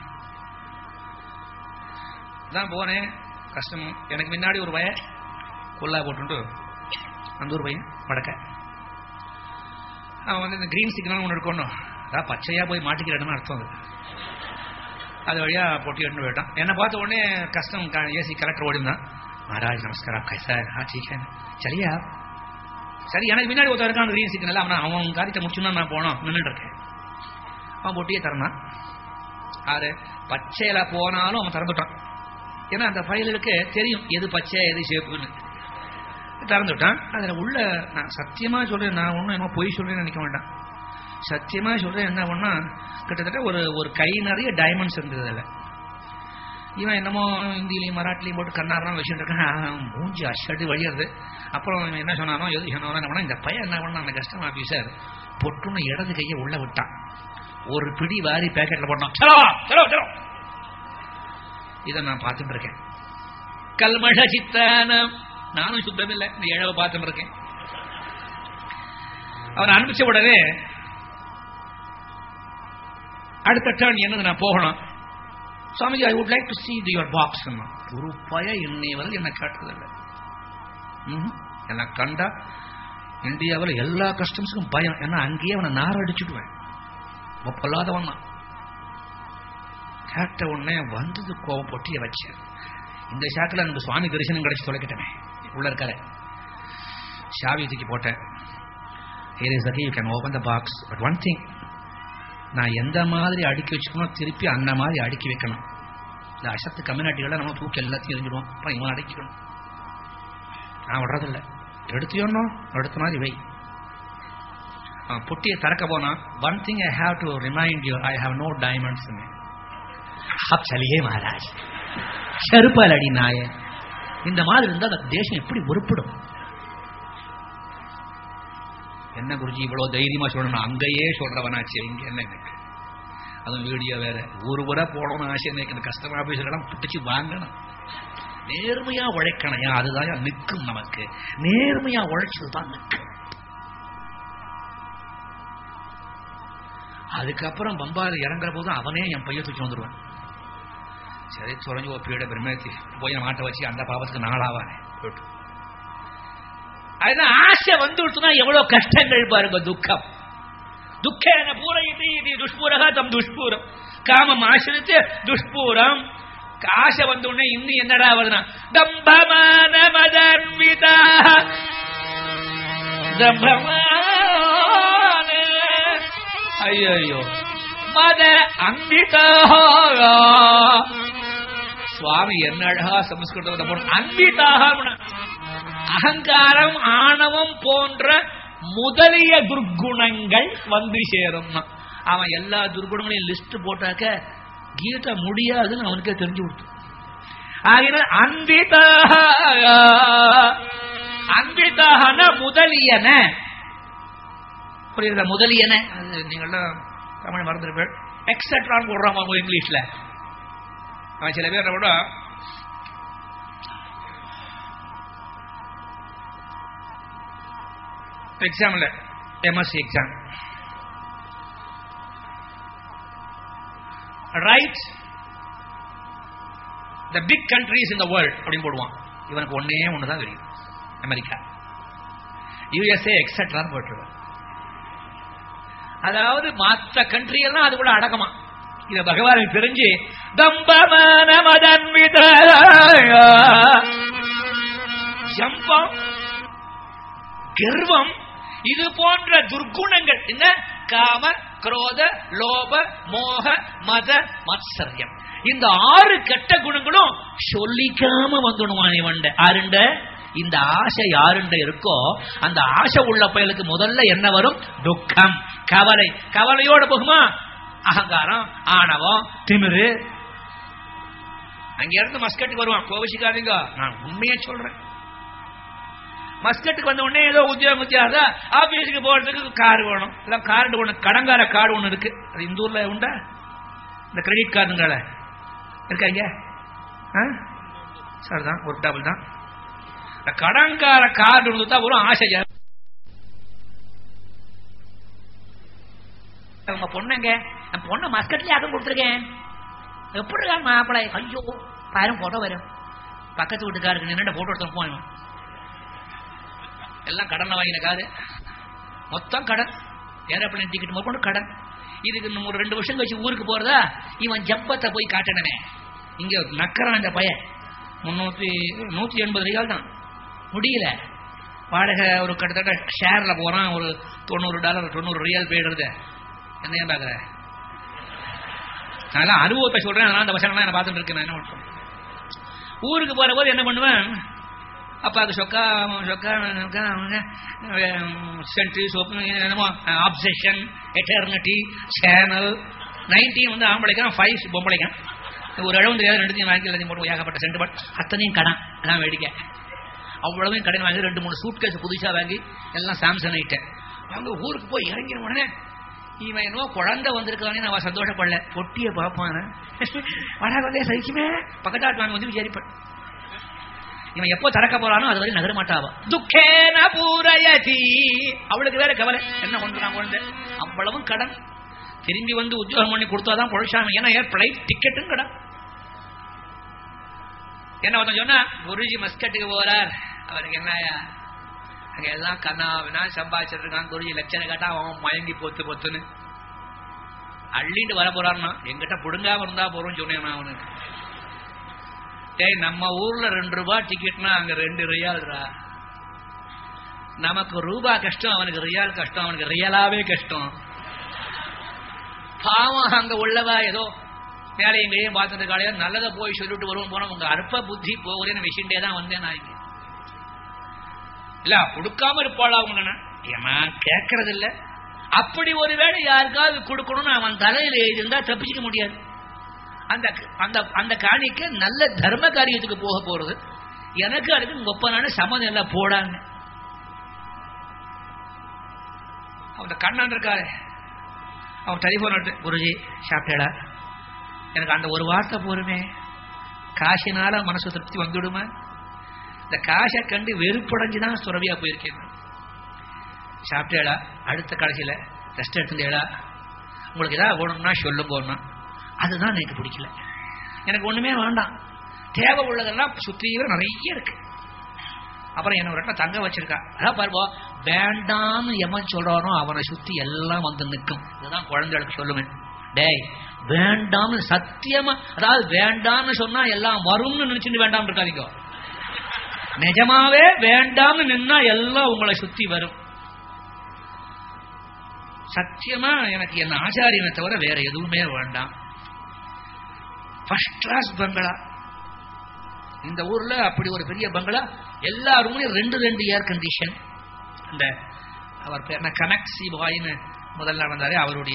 தான் போனேன் கஷ்டம் எனக்கு முன்னாடி ஒரு பையன் கொல்லா போட்டுட்டு அந்த ஒரு பையன் வடக்க அவன் வந்து இந்த கிரீன் சிக்னல் ஒன்று இருக்கணும் அதான் பச்சையா போய் மாட்டிக்கிற இடமா அர்த்தம் அது அது வழியா பொட்டி எடுத்து போயிட்டான் என்னை பார்த்த உடனே கஷ்டம் ஏசி கலெக்டர் ஓடிந்தான் மகாராஜ் நமஸ்காரம் கைசா ஆ ठीक है சரியா சரி எனக்கு முன்னாடி ஒருத்தர் இருக்கான் கிரீன் சிக்னல் அவன் அவன் காரியத்தை முடிச்சுன்னா நான் போனோம் நின்றுட்டு இருக்கேன் அவன் பொட்டியை திறந்தான் அது பச்சையில போனாலும் அவன் திறந்துட்டான் ஏன்னா அந்த ஃபைலுக்கு தெரியும் எது பச்சை எது சேப்புன்னு திறந்துட்டான் அதில் உள்ள நான் சத்தியமா சொல்றேன் நான் ஒன்றும் என்ன பொய் சொல்றேன்னு நினைக்க வேண்டாம் சத்தியமா சொல்றேன் என்ன பண்ணா கிட்டத்தட்ட ஒரு ஒரு கை நிறைய டைமண்ட்ஸ் இருந்தது அதில் இவன் என்னமோ ஹிந்திலையும் மராட்டிலையும் போட்டு கண்ணாரெல்லாம் வச்சுட்டு இருக்கான் மூஞ்சி அஷட்டு வழியிறது அப்புறம் இவன் என்ன சொன்னானோ எது சொன்னானோ என்ன பண்ணா இந்த பையன் என்ன பண்ணா அந்த கஸ்டம் ஆஃபீஸர் பொட்டுன்னு இடது கையை உள்ள விட்டான் ஒரு பிடி வாரி பேக்கெட்ல போட்டான் சலோ சலோ சலோ இதை நான் பார்த்துட்டு இருக்கேன் கல்மஷ சித்தானம் நானும் சுத்தம் இல்லை இந்த இழவை பார்த்துட்டு இருக்கேன் அவன் அனுப்பிச்ச உடனே அடுத்த டர்ன் என்னது நான் போகணும் Swamiji I would like to see your box ஒரு பய இன்னை வரை என்ன காட்டுறதில்லை என்ன கண்டா இந்தியாவில் எல்லா கஸ்டம்ஸுக்கும் பயம் ஏன்னா அங்கேயே அவனை நார அடிச்சுடுவேன் பொல்லாதவன் தான் கேட்ட உடனே வந்தது கோவம் பொட்டிய வச்சேன் இந்த ஷாக்கில் எனக்கு சுவாமி தரிசனம் கிடைச்சி தொலைக்கிட்டமே உள்ள இருக்காரு ஷாவி தூக்கி போட்டேன் here is you can open the box but one thing நான் எந்த மாதிரி அடுக்கி வச்சுக்கணும் திருப்பி அந்த மாதிரி அடுக்கி வைக்கணும் இந்த அசத்து கம்யூனிட்டிகளை நம்ம தூக்கி எல்லாத்தையும் எரிஞ்சிடுவோம் அப்புறம் இவன் அடக்கிக்கணும் நான் விடுறதில்ல எடுத்தியோன்னோ எடுத்த மாதிரி வை பொட்டியை திறக்க போனா one thing I have to remind you I have no diamonds அப் சலியே மகாராஜ் செருப்பால் அடி நாய இந்த மாதிரி இருந்தா அந்த தேசம் எப்படி உருப்பிடும் என்ன குருஜி இவ்வளவு தைரியமா சொல்லணும் அங்கேயே சொல்றவனாச்சு இங்க என்ன எனக்கு அதுவும் வீடியோ வேற ஒரு முறை போடணும்னு ஆசை எனக்கு கஸ்டமர் ஆபீஸ்லாம் பிடிச்சி வாங்கணும் நேர்மையா உழைக்கணும் அதுதான் நிற்கும் நமக்கு நேர்மையா உழைச்சதுதான் நிற்கும் அதுக்கப்புறம் பம்பாறு இறங்குற போதும் அவனே என் பைய தூக்கி வந்துடுவான் சரி சுரஞ்சு ஒரு பீட பிரம்மேத்தி போய் மாட்டை வச்சு அந்த பாவத்துக்கு நாளாவானே போயிட்டு அதுதான் ஆசை வந்து விட்டுனா எவ்வளவு கஷ்டங்கள் பாருங்க துக்கம் துக்கேன பூரயிதி இது துஷ்பூரகா தம் துஷ்பூரம் காமம் ஆசிரித்து துஷ்பூரம் ஆசை வந்த உடனே இன்னும் என்னடா வருதுன்னா தம்பமான மதன்விதா தம்பமான ஐயோ மத அன்பிதா சுவாமி என்ன அழகா சமஸ்கிருதம் அன்பிதாக அகங்காரம் ஆணவம் போன்ற முதலிய துர்குணங்கள் வந்து சேரும் அவன் எல்லா துர்குணங்களையும் லிஸ்ட் போட்டாக்க கீதை முடியாதுன்னு அவனுக்கே தெரிஞ்சு கொடுத்து ஆகினால் அன்பிதாக அன்பிதாக முதலியன புரியுதா முதலியன அது நீங்கள்லாம் தமிழ் மறந்துருப்பேன் எக்ஸட்ரான்னு போடுறான் அவங்க இங்கிலீஷ்ல அவன் சில பேர் கூட எக்ஸாம்ல MSc exam write the big countries in the world அப்படின்னு போடுவான் இவனுக்கு ஒன்னே ஒன்று தான் தெரியும் அமெரிக்கா யூஎஸ்ஏ எக்ஸட்ரான்னு போட்டுருவான் அதாவது மற்ற கண்ட்ரி எல்லாம் அது கூட அடக்கமா இத பகவானுக்கு தெரிஞ்சு தம்பமான மதன்வித ஜம்பம் கர்வம் இது போன்ற துர்குணங்கள் என்ன காம குரோத லோப மோக மத மத்சரியம் இந்த ஆறு கெட்ட குணங்களும் சொல்லிக்காம வந்துடுவான் இவண்ட ஆருண்ட இந்த ஆசை யாருண்ட இருக்கோ அந்த ஆசை உள்ள பயலுக்கு முதல்ல என்ன வரும் துக்கம் கவலை கவலையோட போகுமா அகங்காரம் ஆணவம் திமிரு அங்க இருந்து மஸ்கட்டுக்கு வருவான் கோவிச்சுக்காதீங்க நான் உண்மையை சொல்றேன் மஸ்கட்டுக்கு வந்த உடனே ஏதோ உத்தியோகம் உத்தியாசா ஆபீஸுக்கு போறதுக்கு கார் வேணும் இல்ல கார் ஒண்ணு கடங்கார கார் ஒண்ணு இருக்கு அது இந்த ஊர்ல உண்டா இந்த கிரெடிட் கார்டுங்கள இருக்கா இங்க ஆ? சார் தான் ஒரு டபுள் தான் இந்த கடன்கார கார்டு வந்து தான் வரும் ஆசை ஜா- உங்க பொண்ணுங்க என் பொண்ணை மஸ்கட்லயே அகம் கொடுத்துருக்கேன் எப்படி இருக்கா மாப்பிள்ளை ஐயோ பாரும் போட்டோ வரும் பக்கத்து வீட்டுக்காருக்கு நின்று போட்டோ எடுத்து போய் எல்லாம் கடனை வாங்கின காது மொத்தம் கடன் ஏரோப்ளேன் டிக்கெட் முதற்கொண்டு கடன் இதுக்கு இன்னும் ஒரு ரெண்டு வருஷம் கழிச்சு ஊருக்கு போறதா இவன் ஜப்பத்தை போய் காட்டணுமே இங்க நக்கறான் இந்த பையன் முன்னூத்தி நூத்தி எண்பது ரியால் தான் முடியல வாடகை ஒரு கிட்டத்தட்ட ஷேர்ல போறான் ஒரு தொண்ணூறு டாலர் தொண்ணூறு ரியால் போயிடுறது என்ன ஏன் பாக்குற நான் அனுபவத்தை சொல்றேன் அதனால அந்த வசனம் நான் பார்த்துட்டு இருக்கேன் நான் என்ன பண்றேன் ஊருக்கு போற போது என்ன பண்ணுவேன் அப்பாவுக்கு சொக்கா சொக்கா சொக்கா சென்ட்ரி சோப்பு என்னமோ ஆப்செஷன் எட்டர்னிட்டி சேனல் நைன்டீன் வந்து ஆம்பளைக்கான் ஃபைவ் பொம்பளைக்கான் ஒரு அளவு தெரியாது ரெண்டுத்தையும் வாங்கி எல்லாத்தையும் போட்டு ஏகப்பட்ட சென்ட் பட் அத்தனையும் கடன் அதான் வேடிக்கை அவ்வளவையும் கடன் வாங்கி ரெண்டு மூணு சூட் கேஸ் புதுசாக வாங்கி எல்லாம் சாம்சங் ஐட்டேன் அவங்க ஊருக்கு போய் இறங்கின உடனே இவன் என்னவோ குழந்தை வந்திருக்கானே நான் சந்தோஷப்படல பொட்டியை பார்ப்பான் வடா வந்தே சகிக்குமே பக்கத்தாட்டு நான் வந்து விசாரிப்பேன் இவன் எப்போ திறக்க போறானோ அது வரை நகர மாட்டாவா துக்கேன பூரயதி அவளுக்கு வேற கவலை என்ன கொண்டு நான் குழந்தை அவ்வளவும் கடன் திரும்பி வந்து உத்தியோகம் பண்ணி கொடுத்தாதான் பொழைச்சாம ஏன்னா ஏன் பிளைட் டிக்கெட்டும் கடன் என்ன ஒருத்தன் சொன்னா குருஜி மஸ்கட்டுக்கு போறார் அவருக்கு என்னயா அங்க எல்லாம் கண்ணாவினா சம்பாதிச்சிட்டு இருக்கான் குருஜி லட்சணை கேட்டா அவன் மயங்கி பொத்து பொத்துன்னு அள்ளிட்டு வர போறான்னா எங்கிட்ட புடுங்காம இருந்தா போறோம்னு சொன்னேன் நான் அவனுக்கு டேய் நம்ம ஊர்ல ரெண்டு ரூபாய் டிக்கெட்னா அங்க ரெண்டு ரியால்ரா நமக்கு ரூபா கஷ்டம் அவனுக்கு ரியால் கஷ்டம் அவனுக்கு ரியலாவே கஷ்டம் பாவம் அங்க உள்ளவா ஏதோ வேலையும் கையும் பார்த்துட்டு காலையா நல்லதை போய் சொல்லிட்டு வருவோம் போனோம் உங்க அற்ப புத்தி போகிறேன்னு விஷயண்டே தான் வந்தேன் நான் இங்க இல்ல கொடுக்காம இருப்பாளா அவங்க ஏமா கேட்கறது இல்ல அப்படி ஒரு வேளை யாருக்காவது கொடுக்கணும்னு அவன் தலையில இருந்தா தப்பிச்சுக்க முடியாது அந்த அந்த அந்த காணிக்க நல்ல தர்ம காரியத்துக்கு போக போறது எனக்கு அதுக்கு கொப்பனான சம்மதம் எல்லாம் போடாங்க அவன் கண்ணான் இருக்காரு அவன் டெலிஃபோன் எடுத்து குருஜி சாப்பிட்டேடா எனக்கு அந்த ஒரு வார்த்தை போருமே காசினால மனசு திருப்தி வந்துடுமா இந்த காசை கண்டு வெறுப்படைஞ்சுதான் சுரவியா போயிருக்கேன் சாப்பிட்டேடா அடுத்த கடைசியில ரெஸ்ட் எடுத்துட்டேடா உங்களுக்கு ஏதாவது வேணும்னா சொல்லுங்கன்னா அதுதான் எனக்கு பிடிக்கல எனக்கு ஒண்ணுமே வேண்டாம் தேவை உள்ளதெல்லாம் சுத்தியும் நிறைய இருக்கு அப்புறம் என்ன ஒரு இடத்துல தங்க வச்சிருக்கா அதான் பாருவா வேண்டாம்னு எவன் சொல்றானோ அவனை சுத்தி எல்லாம் வந்து நிற்கும் இதுதான் குழந்தைகளுக்கு சொல்லுவேன் டேய் வேண்டாம்னு சத்தியமா அதாவது வேண்டாம்னு சொன்னா எல்லாம் வரும்னு நினைச்சுட்டு வேண்டாம் இருக்காதீங்க நிஜமாவே வேண்டாம்னு நின்னா எல்லாம் உங்களை சுத்தி வரும் சத்தியமா எனக்கு என்ன ஆச்சாரியனை தவிர வேற எதுவுமே வேண்டாம் ஃபர்ஸ்ட் கிளாஸ் பங்களா இந்த ஊர்ல அப்படி ஒரு பெரிய பங்களா எல்லா ரூம்லயும் ரெண்டு ரெண்டு ஏர் கண்டிஷன் இந்த அவர் பேர் என்ன கனக் சிபாயின்னு முதல்ல வந்தாரே அவருடைய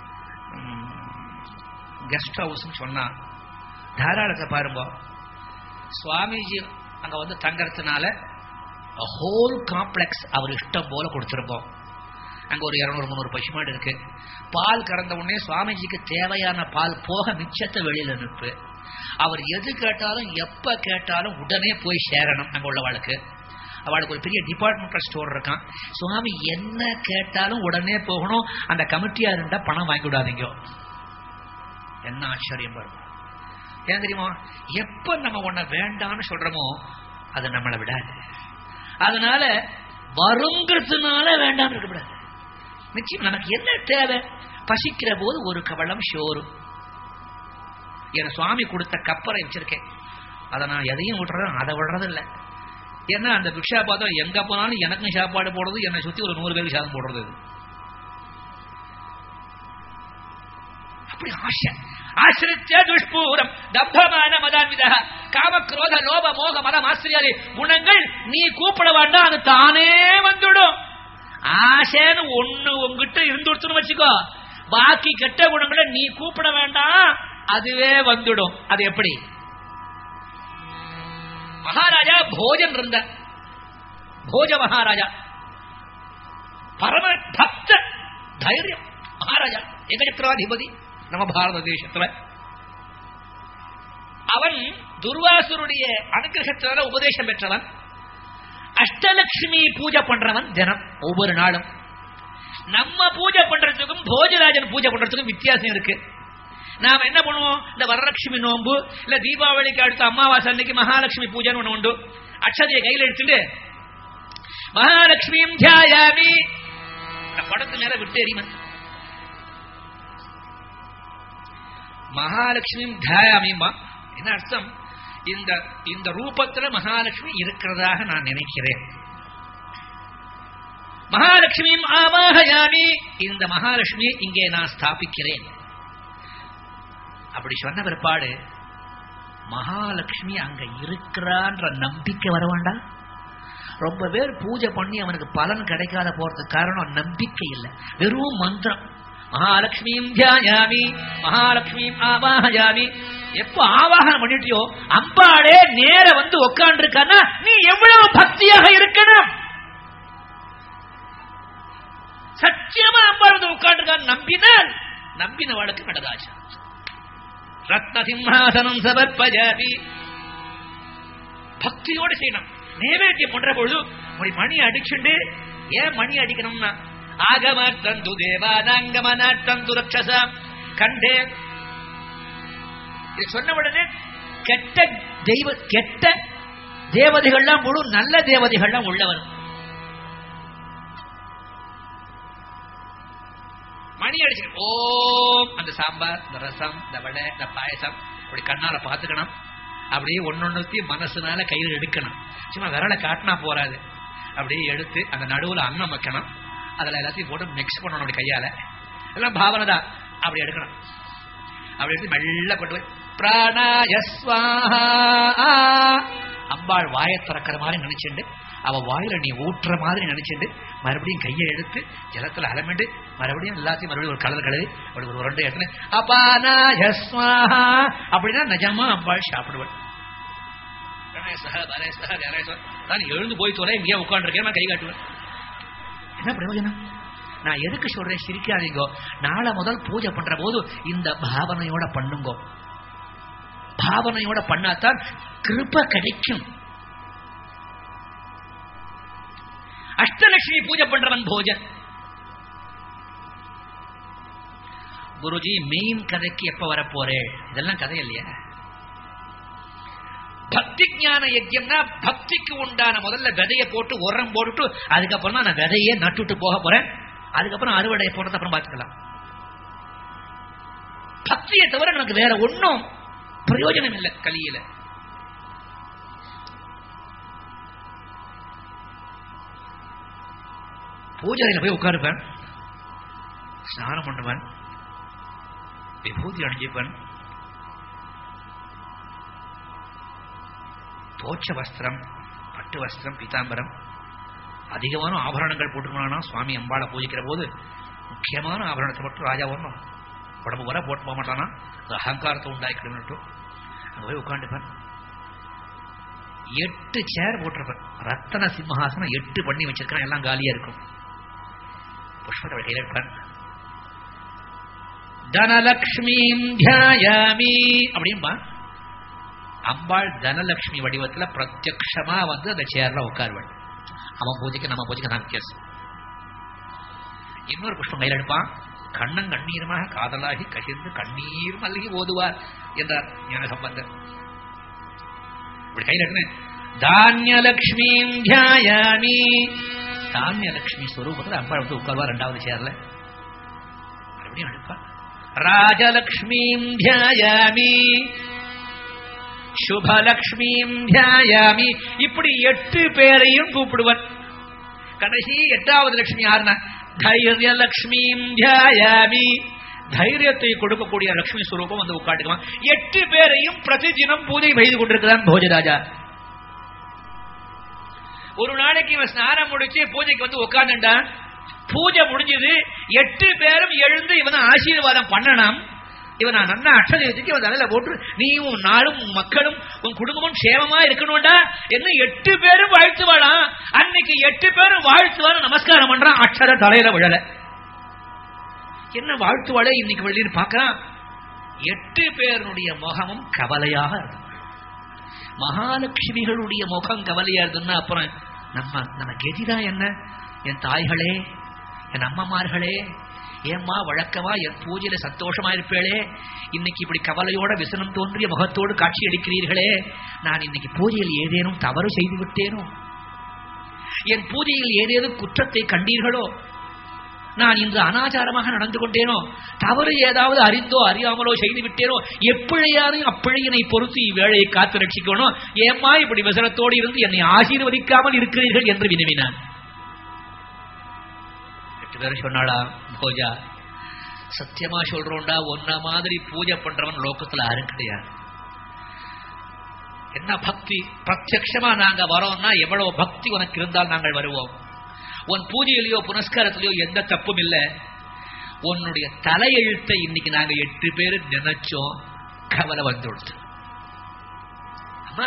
கெஸ்ட் ஹவுஸ் சொன்னா தாராளத்தை பாருங்க சுவாமிஜி அங்க வந்து தங்கறதுனால ஹோல் காம்ப்ளெக்ஸ் அவர் இஷ்டம் போல கொடுத்திருப்போம் அங்க ஒரு இருநூறு முந்நூறு பசுமாடு இருக்கு பால் கறந்த உடனே சுவாமிஜிக்கு தேவையான பால் போக மிச்சத்தை வெளியில நிற்பு அவர் எது கேட்டாலும் எப்ப கேட்டாலும் உடனே போய் சேரணும் அங்க உள்ளவாளுக்கு அவளுக்கு ஒரு பெரிய டிபார்ட்மெண்டல் ஸ்டோர் இருக்கான் சுவாமி என்ன கேட்டாலும் உடனே போகணும் அந்த கமிட்டியா இருந்தா பணம் வாங்கி விடாதீங்க என்ன ஆச்சரியம் பாருங்க ஏன் தெரியுமா எப்ப நம்ம உன்னை வேண்டாம்னு சொல்றோமோ அது நம்மளை விடாது அதனால வருங்கிறதுனால வேண்டாம்னு இருக்கக்கூடாது நிச்சயம் நமக்கு என்ன தேவை பசிக்கிற போது ஒரு கவளம் ஷோரு என் சுவாமி கொடுத்த கப்பரை வச்சிருக்கேன் அதை நான் எதையும் விட்டுறேன் அதை விடுறது இல்லை ஏன்னா அந்த பிக்ஷா பாத்திரம் எங்க போனாலும் எனக்கும் சாப்பாடு போடுறது என்னை சுத்தி ஒரு நூறு பேருக்கு சாதம் போடுறது இது. அப்படி ஆசை ஆசிரித்த துஷ்பூரம் தப்பமான மதான்வித காம குரோத லோப மோக மதம் ஆசிரியாதி குணங்கள் நீ கூப்பிட வேண்டாம் அது தானே வந்துடும் ஆசைன்னு ஒண்ணு உங்ககிட்ட இருந்துடுச்சுன்னு வச்சுக்கோ பாக்கி கெட்ட குணங்களை நீ கூப்பிட வேண்டாம் அதுவே வந்துடும் அது எப்படி மகாராஜா போஜன் இருந்த போஜ மகாராஜா பரம பக்த தைரியம் மகாராஜா ஏகச்சக்கராதிபதி நம்ம பாரத தேசத்துல அவன் துர்வாசுருடைய அனுகிரகத்தினால உபதேசம் பெற்றவன் அஷ்டலட்சுமி பூஜை பண்றவன் தினம் ஒவ்வொரு நாளும் நம்ம பூஜை பண்றதுக்கும் போஜராஜன் பூஜை பண்றதுக்கும் வித்தியாசம் இருக்கு நாம என்ன பண்ணுவோம் இந்த வரலட்சுமி நோன்பு இல்ல தீபாவளிக்கு அடுத்த அமாவாசை அன்னைக்கு மகாலட்சுமி பூஜைன்னு ஒண்ணு உண்டு அக்ஷதையை கையில் எடுத்துட்டு மகாலட்சுமியும் தியாயாமி இந்த படத்து மேல விட்டு எறிமன் மகாலட்சுமியும் தியாயாமிமா என்ன அர்த்தம் இந்த இந்த ரூபத்துல மகாலட்சுமி இருக்கிறதாக நான் நினைக்கிறேன் மகாலட்சுமியும் ஆவாகயாமி இந்த மகாலட்சுமியை இங்கே நான் ஸ்தாபிக்கிறேன் அப்படி சொன்ன பிற்பாடு மகாலட்சுமி அங்க இருக்கிறான்ற நம்பிக்கை வர வேண்டாம் ரொம்ப பேர் பூஜை பண்ணி அவனுக்கு பலன் கிடைக்காத போறதுக்கு காரணம் நம்பிக்கை இல்லை வெறும் மந்திரம் மகாலட்சுமியும் தியாயாமி மகாலட்சுமியும் ஆவாகயாமி எப்ப ஆவாகனம் பண்ணிட்டியோ அம்பாளே நேர வந்து உட்கார்ந்து நீ எவ்வளவு பக்தியாக இருக்கணும் சத்தியமா அம்பாள் வந்து உட்கார்ந்து நம்பினால் நம்பின வாழ்க்கை நடதாச்சு ரத்ன சிம்ஹாசனம் சமர்ப்பஜாதி பக்தியோடு செய்யணும் நைவேத்தியம் பண்ற பொழுது ஒரு மணி அடிச்சுண்டு ஏன் மணி அடிக்கணும்னா ஆகம தந்து தேவாதாங்கமன தந்து ரட்சசா கண்டே இது சொன்ன உடனே கெட்ட தெய்வ கெட்ட தேவதைகள்லாம் முழு நல்ல தேவதைகள்லாம் உள்ளவன் மணி அடிச்சு ஓம் அந்த சாம்பார் இந்த ரசம் இந்த வடை இந்த பாயசம் அப்படி கண்ணால பாத்துக்கணும் அப்படியே ஒன்னொன்னுத்தையும் மனசுனால கையில் எடுக்கணும் சும்மா விரலை காட்டினா போறாது அப்படியே எடுத்து அந்த நடுவுல அன்னம் வைக்கணும் அதுல எல்லாத்தையும் போட்டு மிக்ஸ் பண்ணணும் அப்படி கையால எல்லாம் பாவனை தான் அப்படி எடுக்கணும் அப்படி எடுத்து மெல்ல கொண்டு போய் பிராணாயஸ்வாஹா அம்பாள் வாயை திறக்கிற மாதிரி நினைச்சுண்டு அவ வாயில நீ ஊற்றுற மாதிரி நினைச்சுண்டு மறுபடியும் கையை எடுத்து ஜலத்துல அலமிண்டு மறுபடியும் எல்லாத்தையும் மறுபடியும் ஒரு கலர் கலரி அப்படி ஒரு உருண்டை எடுத்து அபானாயஸ்வாஹா அப்படின்னா நிஜமா அம்பாள் சாப்பிடுவள் கணேசா, கணேசா, கணேசா. நான் எழுந்து போய் தொலை இங்கேயே உட்காந்துருக்கேன் நான் கை காட்டுவேன் என்ன பிரயோஜனம் நான் எதுக்கு சொல்றேன் சிரிக்காதீங்க நாளை முதல் பூஜை பண்ற போது இந்த பாவனையோட பண்ணுங்க பாவனையோட பண்ணாதான் கிருப கிடைக்கும் அஷ்டலட்சுமி பூஜை பண்றவன் போஜன் குருஜி மெயின் கதைக்கு எப்ப வரப்போறேன் இதெல்லாம் கதை இல்லையா பக்தி ஞான யஜ்யம்னா பக்திக்கு உண்டான முதல்ல விதையை போட்டு உரம் போட்டுட்டு அதுக்கப்புறம் தான் நான் விதையே நட்டுட்டு போக போறேன் அதுக்கப்புறம் அறுவடை போடுறது அப்புறம் பார்த்துக்கலாம் பக்தியை தவிர நமக்கு வேற ஒன்றும் பிரயோஜனம் இல்லை கலியில பூஜையில போய் உட்காருப்பேன் ஸ்நானம் பண்ணுவேன் விபூதி அணிஞ்சுப்பேன் தோச்ச வஸ்திரம் பட்டு வஸ்திரம் பீதாம்பரம் அதிகமான ஆபரணங்கள் போட்டுக்கணும்னா சுவாமி அம்பாளை பூஜிக்கிற போது முக்கியமான ஆபரணத்தை மட்டும் ராஜா வரணும் உடம்பு வர போட்டு போக மாட்டானா அது அகங்காரத்தை உண்டாக்கிடும்னுட்டு அங்க போய் உட்காந்துப்பேன் எட்டு சேர் போட்டிருப்பேன் ரத்தன சிம்ஹாசனம் எட்டு பண்ணி வச்சிருக்கேன் எல்லாம் காலியா இருக்கும் புஷ்பத்தை கையில் இருப்பேன் தனலக்ஷ்மீம் தியாயாமி அப்படின்பா அம்பாள் தனலட்சுமி வடிவத்துல பிரத்யக்ஷமா வந்து அந்த சேர்ல உட்காருவாள் அவன் பூஜைக்கு நம்ம பூஜைக்கு தான் வித்தியாசம் இன்னொரு புஷ்பம் கையில் எடுப்பான் கண்ணன் கண்ணீருமாக காதலாகி கசிந்து கண்ணீர் மல்கி ஓதுவார் என்றார் ஞான சம்பந்தர் இப்படி கையில் எடுத்து தானியலக்ஷ்மீம் தியாயாமி தானியலக்ஷ்மி ஸ்வரூபத்தில் அம்பாள் வந்து உட்கார்வா ரெண்டாவது சேர்ல மறுபடியும் எடுப்பான் ராஜலக்ஷ்மீம் தியாயாமி சுபலக்ஷ்மியும் தியாயாமி இப்படி எட்டு பேரையும் கூப்பிடுவன் கடைசி எட்டாவது லட்சுமி யாருன்னா தைரிய லக்ஷ்மியும் தியாயாமி தைரியத்தை கொடுக்கக்கூடிய லட்சுமி ஸ்வரூபம் வந்து உட்காட்டுக்குவான் எட்டு பேரையும் பிரதிதினம் பூஜை செய்து கொண்டிருக்கிறான் போஜராஜா ஒரு நாளைக்கு இவன் ஸ்நானம் முடிச்சு பூஜைக்கு வந்து உட்கார்ந்துட்டான் பூஜை முடிஞ்சது எட்டு பேரும் எழுந்து இவனை ஆசீர்வாதம் பண்ணணும் இவன் நான் நன்னா அட்சதை வச்சுட்டு இவன் தலையில போட்டு நீயும் உன் நாளும் உன் மக்களும் உன் குடும்பமும் சேமமா இருக்கணும்டா என்ன எட்டு பேரும் வாழ்த்துவாளாம் அன்னைக்கு எட்டு பேரும் வாழ்த்துவாரு நமஸ்காரம் பண்றான் அக்ஷர தலையில விழல என்ன வாழ்த்துவாளே இன்னைக்கு வெளியின்னு பாக்குறான் எட்டு பேருடைய முகமும் கவலையாக இருக்கும் மகாலட்சுமிகளுடைய முகம் கவலையா இருந்ததுன்னா அப்புறம் நம்ம நம்ம கெதிதான் என்ன என் தாய்களே என் அம்மமார்களே ஏம்மா வழக்கமா என் பூஜையில சந்தோஷமா இருப்பேளே இன்னைக்கு இப்படி கவலையோட விசனம் தோன்றிய முகத்தோடு காட்சி அளிக்கிறீர்களே நான் இன்னைக்கு பூஜையில் ஏதேனும் தவறு செய்து விட்டேனோ என் பூஜையில் ஏதேனும் குற்றத்தை கண்டீர்களோ நான் இன்று அனாச்சாரமாக நடந்து கொண்டேனோ தவறு ஏதாவது அறிந்தோ அறியாமலோ செய்து விட்டேனோ எப்பிழையாரையும் அப்பிழையினை பொறுத்து இவ்வேளையை காத்து ரட்சிக்கணும் ஏம்மா இப்படி விசனத்தோடு இருந்து என்னை ஆசீர்வதிக்காமல் இருக்கிறீர்கள் என்று வினவினான் எட்டு பேரும் சொன்னாளா போஜா சத்தியமா சொல்றோம்டா ஒன்ன மாதிரி பூஜை பண்றவன் லோகத்துல யாரும் கிடையாது என்ன பக்தி பிரத்யக்ஷமா நாங்க வரோம்னா எவ்வளவு பக்தி உனக்கு இருந்தால் நாங்கள் வருவோம் உன் பூஜையிலையோ புனஸ்காரத்திலேயோ எந்த தப்பும் இல்லை உன்னுடைய தலையெழுத்தை இன்னைக்கு நாங்க எட்டு பேரு நினைச்சோம் கவலை வந்துடுது அம்மா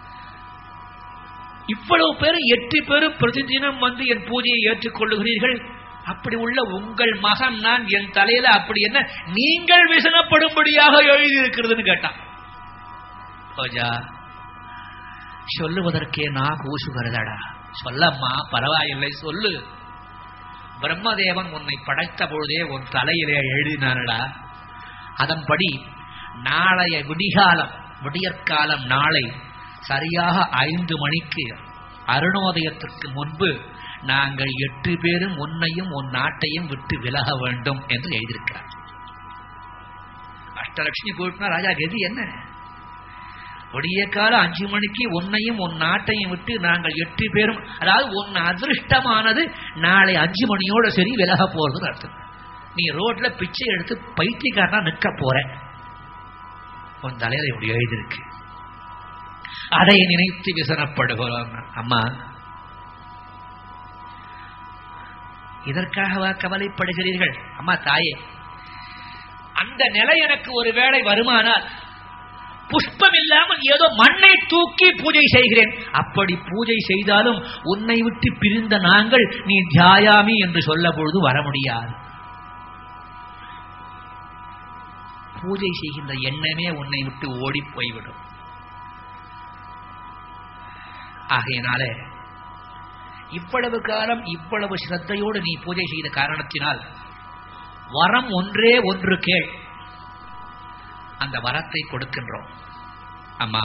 இவ்வளவு பேரும் எட்டு பேரும் பிரதிதினம் வந்து என் பூஜையை ஏற்றுக்கொள்ளுகிறீர்கள் அப்படி உள்ள உங்கள் மகன் நான் என் தலையில அப்படி என்ன நீங்கள் விசனப்படும்படியாக எழுதி இருக்கிறதுன்னு கேட்டான் ரோஜா சொல்லுவதற்கே நான் கூசுகிறதடா சொல்லம்மா பரவாயில்லை சொல்லு பிரம்மதேவன் உன்னை படைத்த பொழுதே உன் தலையிலே எழுதினானடா அதன்படி நாளைய விடிகாலம் விடியற்காலம் நாளை சரியாக ஐந்து மணிக்கு அருணோதயத்திற்கு முன்பு நாங்கள் எட்டு பேரும் உன்னையும் உன் நாட்டையும் விட்டு விலக வேண்டும் என்று எழுதியிருக்கிறார் அஷ்டலட்சுமி போயிட்டுனா ராஜா கதி என்ன விடிய காலம் அஞ்சு மணிக்கு உன்னையும் உன் நாட்டையும் விட்டு நாங்கள் எட்டு பேரும் அதாவது உன் அதிருஷ்டமானது நாளை அஞ்சு மணியோட சரி விலக போறதுன்னு அர்த்தம் நீ ரோட்ல பிச்சை எடுத்து பைத்தியக்காரனா நிற்க போற உன் தலையில இப்படி எழுதியிருக்கு அதை நினைத்து விசனப்படுகிறோம் அம்மா இதற்காகவா கவலைப்படுகிறீர்கள் அம்மா தாயே அந்த நிலை எனக்கு ஒரு வேளை வருமானால் புஷ்பம் இல்லாமல் ஏதோ மண்ணை தூக்கி பூஜை செய்கிறேன் அப்படி பூஜை செய்தாலும் உன்னை விட்டு பிரிந்த நாங்கள் நீ தியாயாமி என்று சொல்ல பொழுது வர முடியாது பூஜை செய்கின்ற எண்ணமே உன்னை விட்டு ஓடி போய்விடும் ஆகையினால இவ்வளவு காலம் இவ்வளவு சிரத்தையோடு நீ பூஜை செய்த காரணத்தினால் வரம் ஒன்றே ஒன்று கேள் அந்த வரத்தை கொடுக்கின்றோம் அம்மா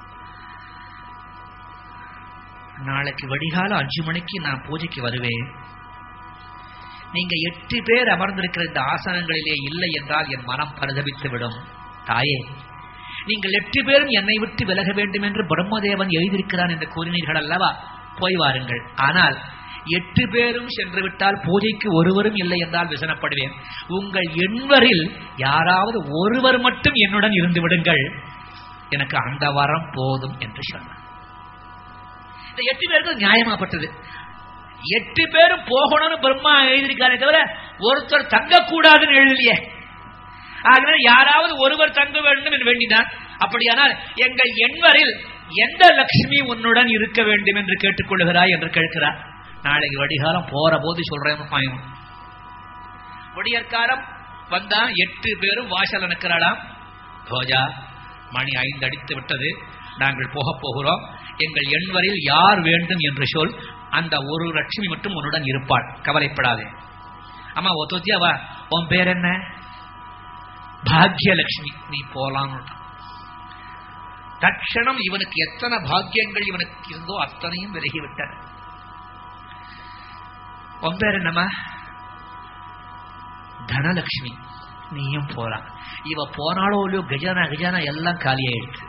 நாளைக்கு வடிகால அஞ்சு மணிக்கு நான் பூஜைக்கு வருவேன் நீங்க எட்டு பேர் அமர்ந்திருக்கிற இந்த ஆசனங்களிலே இல்லை என்றால் என் மனம் பரிதபித்து விடும் தாயே நீங்கள் எட்டு பேரும் என்னை விட்டு விலக வேண்டும் என்று பிரம்மதேவன் எழுதியிருக்கிறான் என்று கூறினீர்கள் அல்லவா போய் வாருங்கள் ஆனால் எட்டு பேரும் சென்று விட்டால் பூஜைக்கு ஒருவரும் இல்லை என்றால் விசனப்படுவேன் உங்கள் எண்வரில் யாராவது ஒருவர் மட்டும் என்னுடன் இருந்து விடுங்கள் எனக்கு அந்த வரம் போதும் என்று சொன்னார் இந்த எட்டு பேருக்கு நியாயமாப்பட்டது எட்டு பேரும் போகணும்னு பிரம்மா எழுதியிருக்காரே தவிர ஒருத்தர் தங்கக்கூடாதுன்னு எழுதலையே ஆகினால் யாராவது ஒருவர் தங்க வேண்டும் என்று வேண்டினார் அப்படியானால் எங்கள் எண்வரில் எந்த லட்சுமி உன்னுடன் இருக்க வேண்டும் என்று கேட்டுக்கொள்கிறாய் என்று கேட்கிறார் நாளைக்கு வடிகாலம் போற போது சொல்றேன் பாயம் விடியற்காலம் வந்தா எட்டு பேரும் வாசல் நிற்கிறாளாம் போஜா மணி ஐந்து அடித்து விட்டது நாங்கள் போக போகிறோம் எங்கள் எண்வரில் யார் வேண்டும் என்று சொல் அந்த ஒரு லட்சுமி மட்டும் உன்னுடன் இருப்பாள் கவலைப்படாதே அம்மா ஒத்தோத்தியா வா உன் பேர் என்ன பாக்யலட்சுமி நீ போலான்னு தட்சணம் இவனுக்கு எத்தனை பாக்கியங்கள் இவனுக்கு இருந்தோ அத்தனையும் விலகிவிட்டன உன் பேர் என்னம்மா தனலட்சுமி நீயும் போலாம் இவ போனாலோ இல்லையோ கஜானா கஜானா எல்லாம் காலியாயிடுச்சு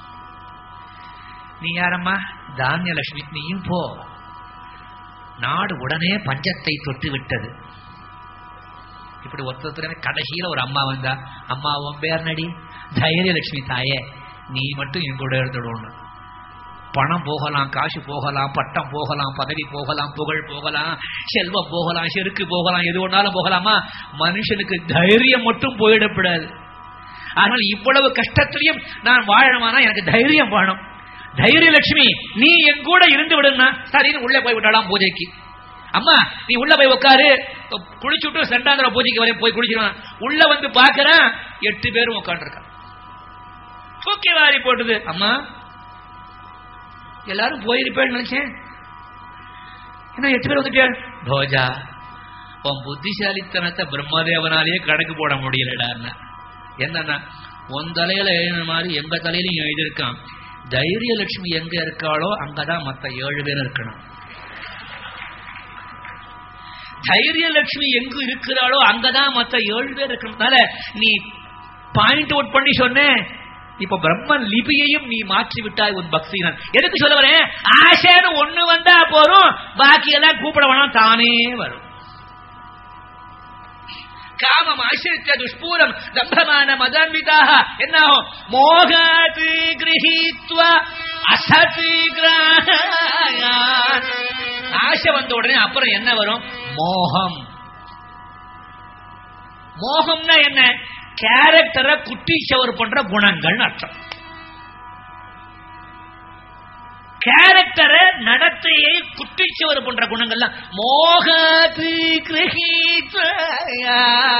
நீ யாரம்மா தானியலட்சுமி நீயும் போ நாடு உடனே பஞ்சத்தை தொட்டு விட்டது இப்படி ஒருத்தரமே கடைசியில ஒரு அம்மா வந்தா அம்மா உன் பேர் நடி தைரியலட்சுமி தாயே நீ மட்டும் என் கூட இருந்துடணும் பணம் போகலாம் காசு போகலாம் பட்டம் போகலாம் பதவி போகலாம் புகழ் போகலாம் செல்வம் போகலாம் செருக்கு போகலாம் எது ஒன்றாலும் போகலாமா மனுஷனுக்கு தைரியம் மட்டும் போயிடப்படாது ஆனால் இவ்வளவு கஷ்டத்திலையும் நான் வாழணுமானா எனக்கு தைரியம் வேணும் தைரிய லட்சுமி நீ என் கூட இருந்து விடுனா சரின்னு உள்ளே போய் விட்டாலாம் பூஜைக்கு அம்மா நீ உள்ள போய் உட்காரு குளிச்சுட்டு செண்டாந்திர பூஜைக்கு வரையும் போய் குளிச்சிருவான் உள்ள வந்து பாக்குறான் எட்டு பேரும் உட்காந்துருக்கான் தூக்கி வாரி போட்டுது அம்மா எல்லாரும் போயிருப்பேன்னு நினைச்சேன் என்ன எட்டு பேர் வந்துட்டே போஜா உன் புத்திசாலித்தனத்தை பிரம்மதேவனாலேயே கணக்கு போட முடியலடான்னா என்னன்னா உன் தலையில எழுதின மாதிரி எங்க தலையிலையும் எழுதியிருக்கான் தைரிய லட்சுமி எங்க இருக்காளோ அங்கதான் மத்த ஏழு பேர் இருக்கணும் தைரிய லட்சுமி எங்க இருக்கிறாளோ அங்கதான் மத்த ஏழு பேர் இருக்கணும்னால நீ பாயிண்ட் அவுட் பண்ணி சொன்னேன் இப்ப பிரம்மன் லிபியையும் நீ மாற்றி விட்டாய் உன் பக்தியினால் எதுக்கு சொல்ல வரேன் ஆசைன்னு ஒண்ணு வந்தா போறோம் பாக்கி எல்லாம் கூப்பிட வேணாம் தானே வரும் காமம் ஆசிரித்த துஷ்பூரம் தம்பமான மதான்விதாக என்ன ஆகும் மோகாதி கிரகித்வ அசதி கிரகாயான் ஆசை வந்த உடனே அப்புறம் என்ன வரும் மோகம் மோகம்னா என்ன கேரக்டரை குட்டி சவர் பண்ற குணங்கள்னு அர்த்தம் கேரக்டரை நடத்தையை குட்டிச்சவர் பண்ற குணங்கள்லாம் மோகாதி கிரகித்வயா.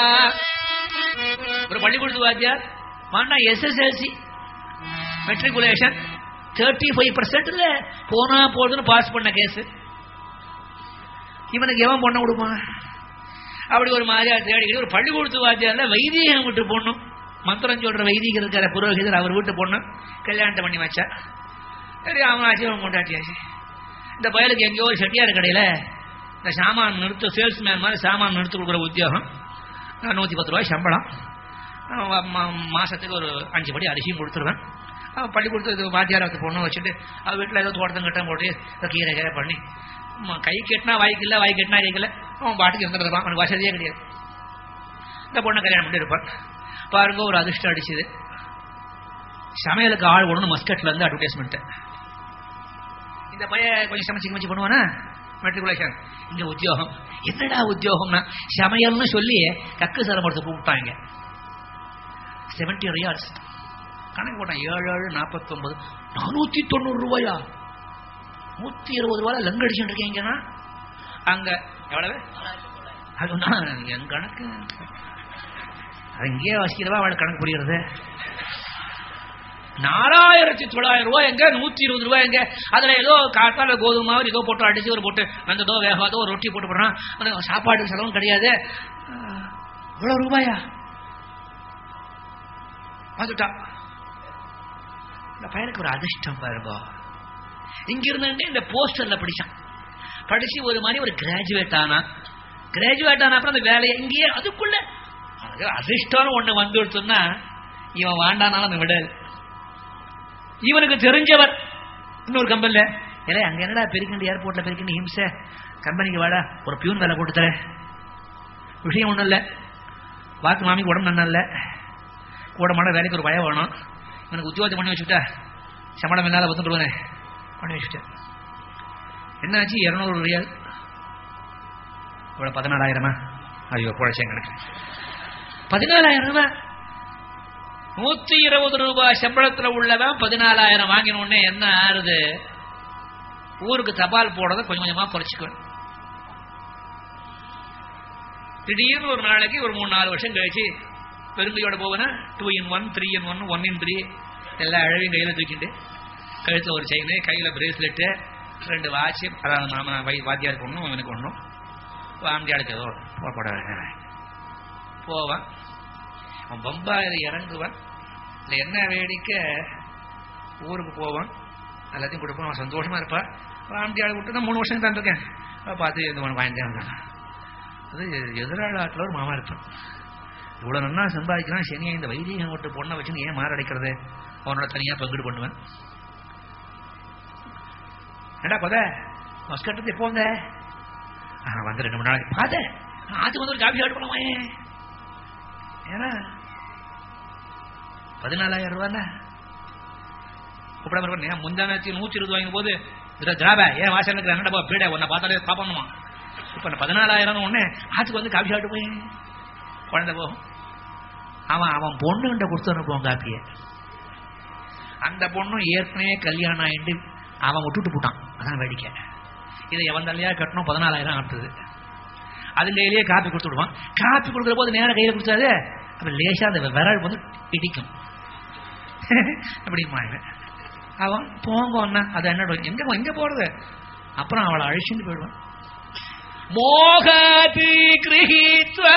ஒரு பள்ளிக்கூடத்து வாத்தியார் வாண்டா SSLC matriculation thirty five percent இல்ல போனா போதுன்னு பாஸ் பண்ண கேஸ் இவனுக்கு எவன் பொண்ணை விடுமா அப்படி ஒரு மாதிரியா தேடிக்கிட்டு ஒரு பள்ளிக்கூடத்து வாத்தியார்ல வைதீகம் விட்டு பொண்ணும் மந்திரம் சொல்ற வைதிகர் இருக்கிற புரோகிதர் அவர் வீட்டு பொண்ணு கல்யாணத்தை பண்ணி வச்சா சரி அவன் ஆச்சு அவன் கொண்டாட்டியாச்சு இந்த பயலுக்கு எங்கேயோ ஒரு செட்டியார் கடையில் இந்த சாமான் நிறுத்து சேல்ஸ்மேன் மாதிரி சாமான் நிறுத்து கொடுக்குற உத்தியோகம் நூற்றி பத்து ரூபாய் சம்பளம் அவன் மா- மாசத்துக்கு ஒரு அஞ்சு படி அரிசியும் கொடுத்துருவேன் அவன் பள்ளி கொடுத்து இது வாத்தியாரத்து பொண்ணு வச்சுட்டு அவள் வீட்டில் ஏதோ தோட்டத்தம் கட்டம் போட்டு ஏதோ கீரை கீரை பண்ணி ம- கை கெட்டினா வாய்க்கு இல்லை வாய் கெட்டினா கைக்கல அவன் பாட்டுக்கு இருந்துட்டு இருப்பான் அவனுக்கு வசதியே கிடையாது இந்த பொண்ணை கல்யாணம் பண்ணி இருப்பான் பாருங்க ஒரு அதிர்ஷ்டம் அடிச்சுது சமையலுக்கு ஆள் ஒன்று மஸ்கட்ல இருந்து அட்வர்டைஸ்மெண்ட் இந்த பையன் கொஞ்சம் சமைச்சு கிமச்சு பண்ணுவானா மெட்ரிகுலேஷன் இங்க உத்தியோகம் என்னடா உத்தியோகம்னா சமையல்னு சொல்லி கக்கு சிரமத்தை கூப்பிட்டாங்க செவன்டி ரியால்ஸ் கணக்கு போட்டான் ஏழு ஏழு நாற்பத்தொன்பது நானூத்தி தொண்ணூறு ரூபாயா நூத்தி இருபது ரூபாய் லங்கு அடிச்சுட்டு இருக்கீங்கன்னா அங்க எவ்வளவு அது நான் என் கணக்கு அது இங்கேயே வசிக்கிறவா அவளுக்கு கணக்கு புரியுறது நாலாயிரத்தி தொள்ளாயிரம் ரூபாய் எங்க நூத்தி இருபது ரூபாய் எங்க அதுல ஏதோ காட்டால கோதுமை மாதிரி ஏதோ போட்டு அடிச்சு ஒரு போட்டு வந்ததோ வேகாதோ ஒரு ரொட்டி போட்டு போடுறான் ஆனா சாப்பாடு செலவும் கிடையாது ஆஹ், இவ்வளவு ரூபாயா வந்துட்டா இந்த பையனுக்கு ஒரு அதிர்ஷ்டம் பாருங்க இங்க இருந்து இந்த போஸ்டர்ல படிச்சான் படிச்சு ஒரு மாதிரி ஒரு கிராஜுவேட் ஆனா கிராஜுவேட் ஆன அப்புறம் அந்த வேலையை இங்கேயே அதுக்குள்ள அது அதிர்ஷ்டம்னு ஒண்ணு வந்து சொன்னா இவன் வாண்டானாலும் அந்த விடல் இவனுக்கு தெரிஞ்சவர் இன்னொரு கம்பெனில ஏலே அங்க என்னடா பெருக்கண்டி ஏர்போர்ட்ல பெருக்கண்டி ஹிம்ச கம்பெனிக்கு வாடா ஒரு பியூன் வேலை போட்டு தரேன் விஷயம் ஒண்ணும் இல்ல வாக்கு மாமிக்கு உடம்பு நல்லா இல்ல கூட மாட வேலைக்கு ஒரு பயம் வேணும் இவனுக்கு உத்தியோகத்தை பண்ணி வச்சுட்டா சம்பளம் என்னால வந்துடுவேன் பண்ணி வச்சுட்டேன் என்னாச்சு இருநூறு ரியால் இவ்வளவு பதினாலாயிரமா ஐயோ குழைச்சேன் கணக்கு பதினாலாயிரம் ரூபாய் நூத்தி இருபது ரூபாய் சம்பளத்துல உள்ளவன் பதினாலாயிரம் வாங்கின உடனே என்ன ஆறுது ஊருக்கு தபால் போடுறத கொஞ்சம் கொஞ்சமா குறைச்சிக்குவேன் திடீர்னு ஒரு நாளைக்கு ஒரு மூணு நாலு வருஷம் கழிச்சு பெருமையோட போவேனா two in one three in one one in three எல்லா அழவையும் கையில தூக்கிட்டு கழுத்துல ஒரு செயின் கையில பிரேஸ்லெட்டு ரெண்டு வாட்ச் அதாவது மாமா வை வாத்தியாருக்கு ஒன்றும் எனக்கு ஒன்றும் வாந்தியாளுக்கு ஏதோ போ- போட வேண்டியது. போவான் அவன் பம்பாயில் இறங்குவான் இல்லை என்ன வேடிக்கை ஊருக்கு போவான் எல்லாத்தையும் கொடுப்பான் அவன் சந்தோஷமா இருப்பான் ராம்டியாள் விட்டு தான் மூணு வருஷம் தந்துருக்கேன் பார்த்து இந்த வாங்கி இருந்தான் அது எதிராளாட்டில் ஒரு மாமா இருப்பான் இவ்வளோ நன்னா சம்பாதிக்கிறான் சனியை இந்த வைதீகம் விட்டு பொண்ணை வச்சுன்னு ஏன் மாரடைக்கிறது அவனோட தனியாக பங்கீடு பண்ணுவேன் ஏண்டா கொத மஸ்கட்டு எப்போ வந்த ஆ, வந்து ரெண்டு மூணு நாளைக்கு பார்த்து ஆத்துக்கு வந்து ஒரு காஃபி ஆட் பண்ணலாமா ஏன்னா பதினாலாயிரம் ரூபாய் கூப்பிடாம இருப்பேன் முந்தானாச்சு நூற்றி இருபது வாங்கும் போது இதுல திராப ஏன் வாசல் இருக்கிற என்னடா பீட உன்னை பார்த்தாலே பாப்பணுமா இப்ப நான் பதினாலாயிரம் ஒண்ணு ஆத்துக்கு வந்து காஃபி சாப்பிட்டு போய் குழந்தை போகும் அவன் அவன் பொண்ணுகிட்ட கொடுத்து அனுப்புவான் காப்பியை அந்த பொண்ணும் ஏற்கனவே கல்யாணம் ஆயிட்டு அவன் விட்டுட்டு போட்டான் அதான் வேடிக்கை இதை எவன் தலையா கட்டணும் பதினாலாயிரம் ஆட்டுது அது கையிலேயே காப்பி கொடுத்து விடுவான் காப்பி கொடுக்குற போது நேரம் கையில கொடுத்தாது அப்ப லேசா அந்த விரல் வந்து இடிக்கும் அப்படிமா அவன் போங்க அண்ணா அது என்ன எங்க எங்க போறது அப்புறம் அவளை அழிச்சுட்டு போயிடுவான் மோகாதி கிரகித்வா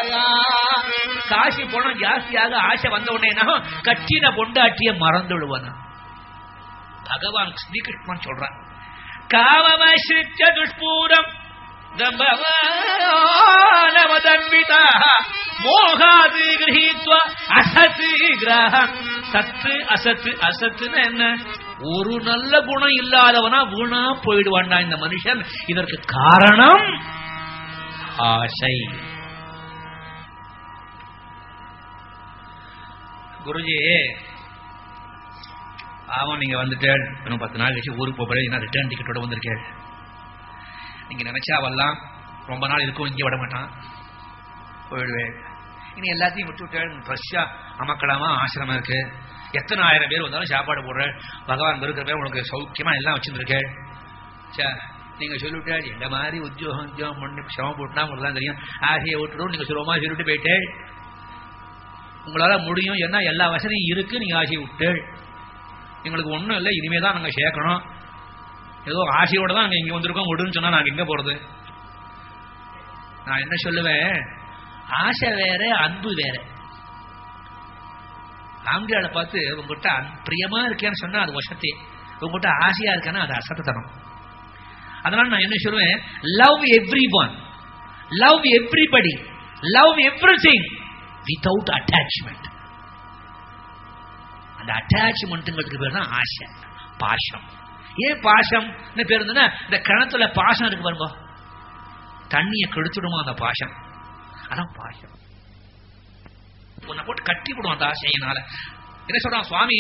காசி பணம் ஜாஸ்தியாக ஆசை வந்த உடனே கட்டின பொண்டாட்டிய மறந்து விடுவானா பகவான் ஸ்ரீகிருஷ்ணன் சொல்றான் காமமஸ்ரித்ய துஷ்பூரம் தம்பவானவதன்விதா மோகாது கிரகித்வா அசத்து கிரகம் சத்து அசத்து அசத்துன்னு என்ன ஒரு நல்ல குணம் இல்லாதவனா வீணா போயிடுவான்டா இந்த மனுஷன் இதற்கு காரணம் ஆசை குருஜி ஆமா நீங்க வந்துட்டேன் இன்னும் பத்து நாள் கழிச்சு ஊருக்கு போறேன் நான் ரிட்டர்ன் டிக்கெட்டோட வந்திருக்கேன் நீங்க நினைச்சா வரலாம் ரொம்ப நாள் இருக்கும் இங்கே விட மாட்டான் போயிடுவேன் இனி எல்லாத்தையும் விட்டு விட்டேன் ஃப்ரெஷ்ஷா அமக்கலாமா ஆசிரமம் இருக்கு எத்தனை ஆயிரம் பேர் வந்தாலும் சாப்பாடு போடுறேன் பகவான் இருக்கிற பேர் உனக்கு சௌக்கியமா எல்லாம் வச்சிருக்கேன் சே நீங்க சொல்லிவிட்டா இந்த மாதிரி உத்தியோகம் உத்தியோகம் பண்ணி சிரமம் போட்டுனா உங்களுக்கு தான் தெரியும் ஆசையை விட்டுடும் நீங்க சுலபமா சொல்லிட்டு போயிட்டு உங்களால முடியும் ஏன்னா எல்லா வசதியும் இருக்கு நீங்க ஆசையை விட்டு எங்களுக்கு ஒன்றும் இல்லை இனிமே தான் நாங்கள் சேர்க்கணும் ஏதோ ஆசையோட தான் நாங்கள் இங்கே வந்திருக்கோம் விடுன்னு சொன்னா நாங்கள் எங்கே போறது நான் என்ன சொல்லுவேன் ஆசை வேற அன்பு வேற ஆம்பியாளை பார்த்து உங்ககிட்ட பிரியமா இருக்கேன்னு சொன்னா அது வசத்தி உங்ககிட்ட ஆசையா இருக்கேன்னா அது அசத்தனம் அதனால நான் என்ன சொல்லுவேன் love everyone love everybody love everything without attachment அந்த அட்டாச்மெண்ட்டுங்கிறதுக்கு பேர் தான் ஆசை பாசம் ஏன் பாசம் பேர் இருந்ததுன்னா இந்த கிணத்துல பாசம் இருக்கு பாருங்க தண்ணியை கெடுத்துடுமா அந்த பாசம் அதான் பாசம் உன்னை போட்டு கட்டி விடும் அந்த ஆசையினால என்ன சொல்றான் சுவாமி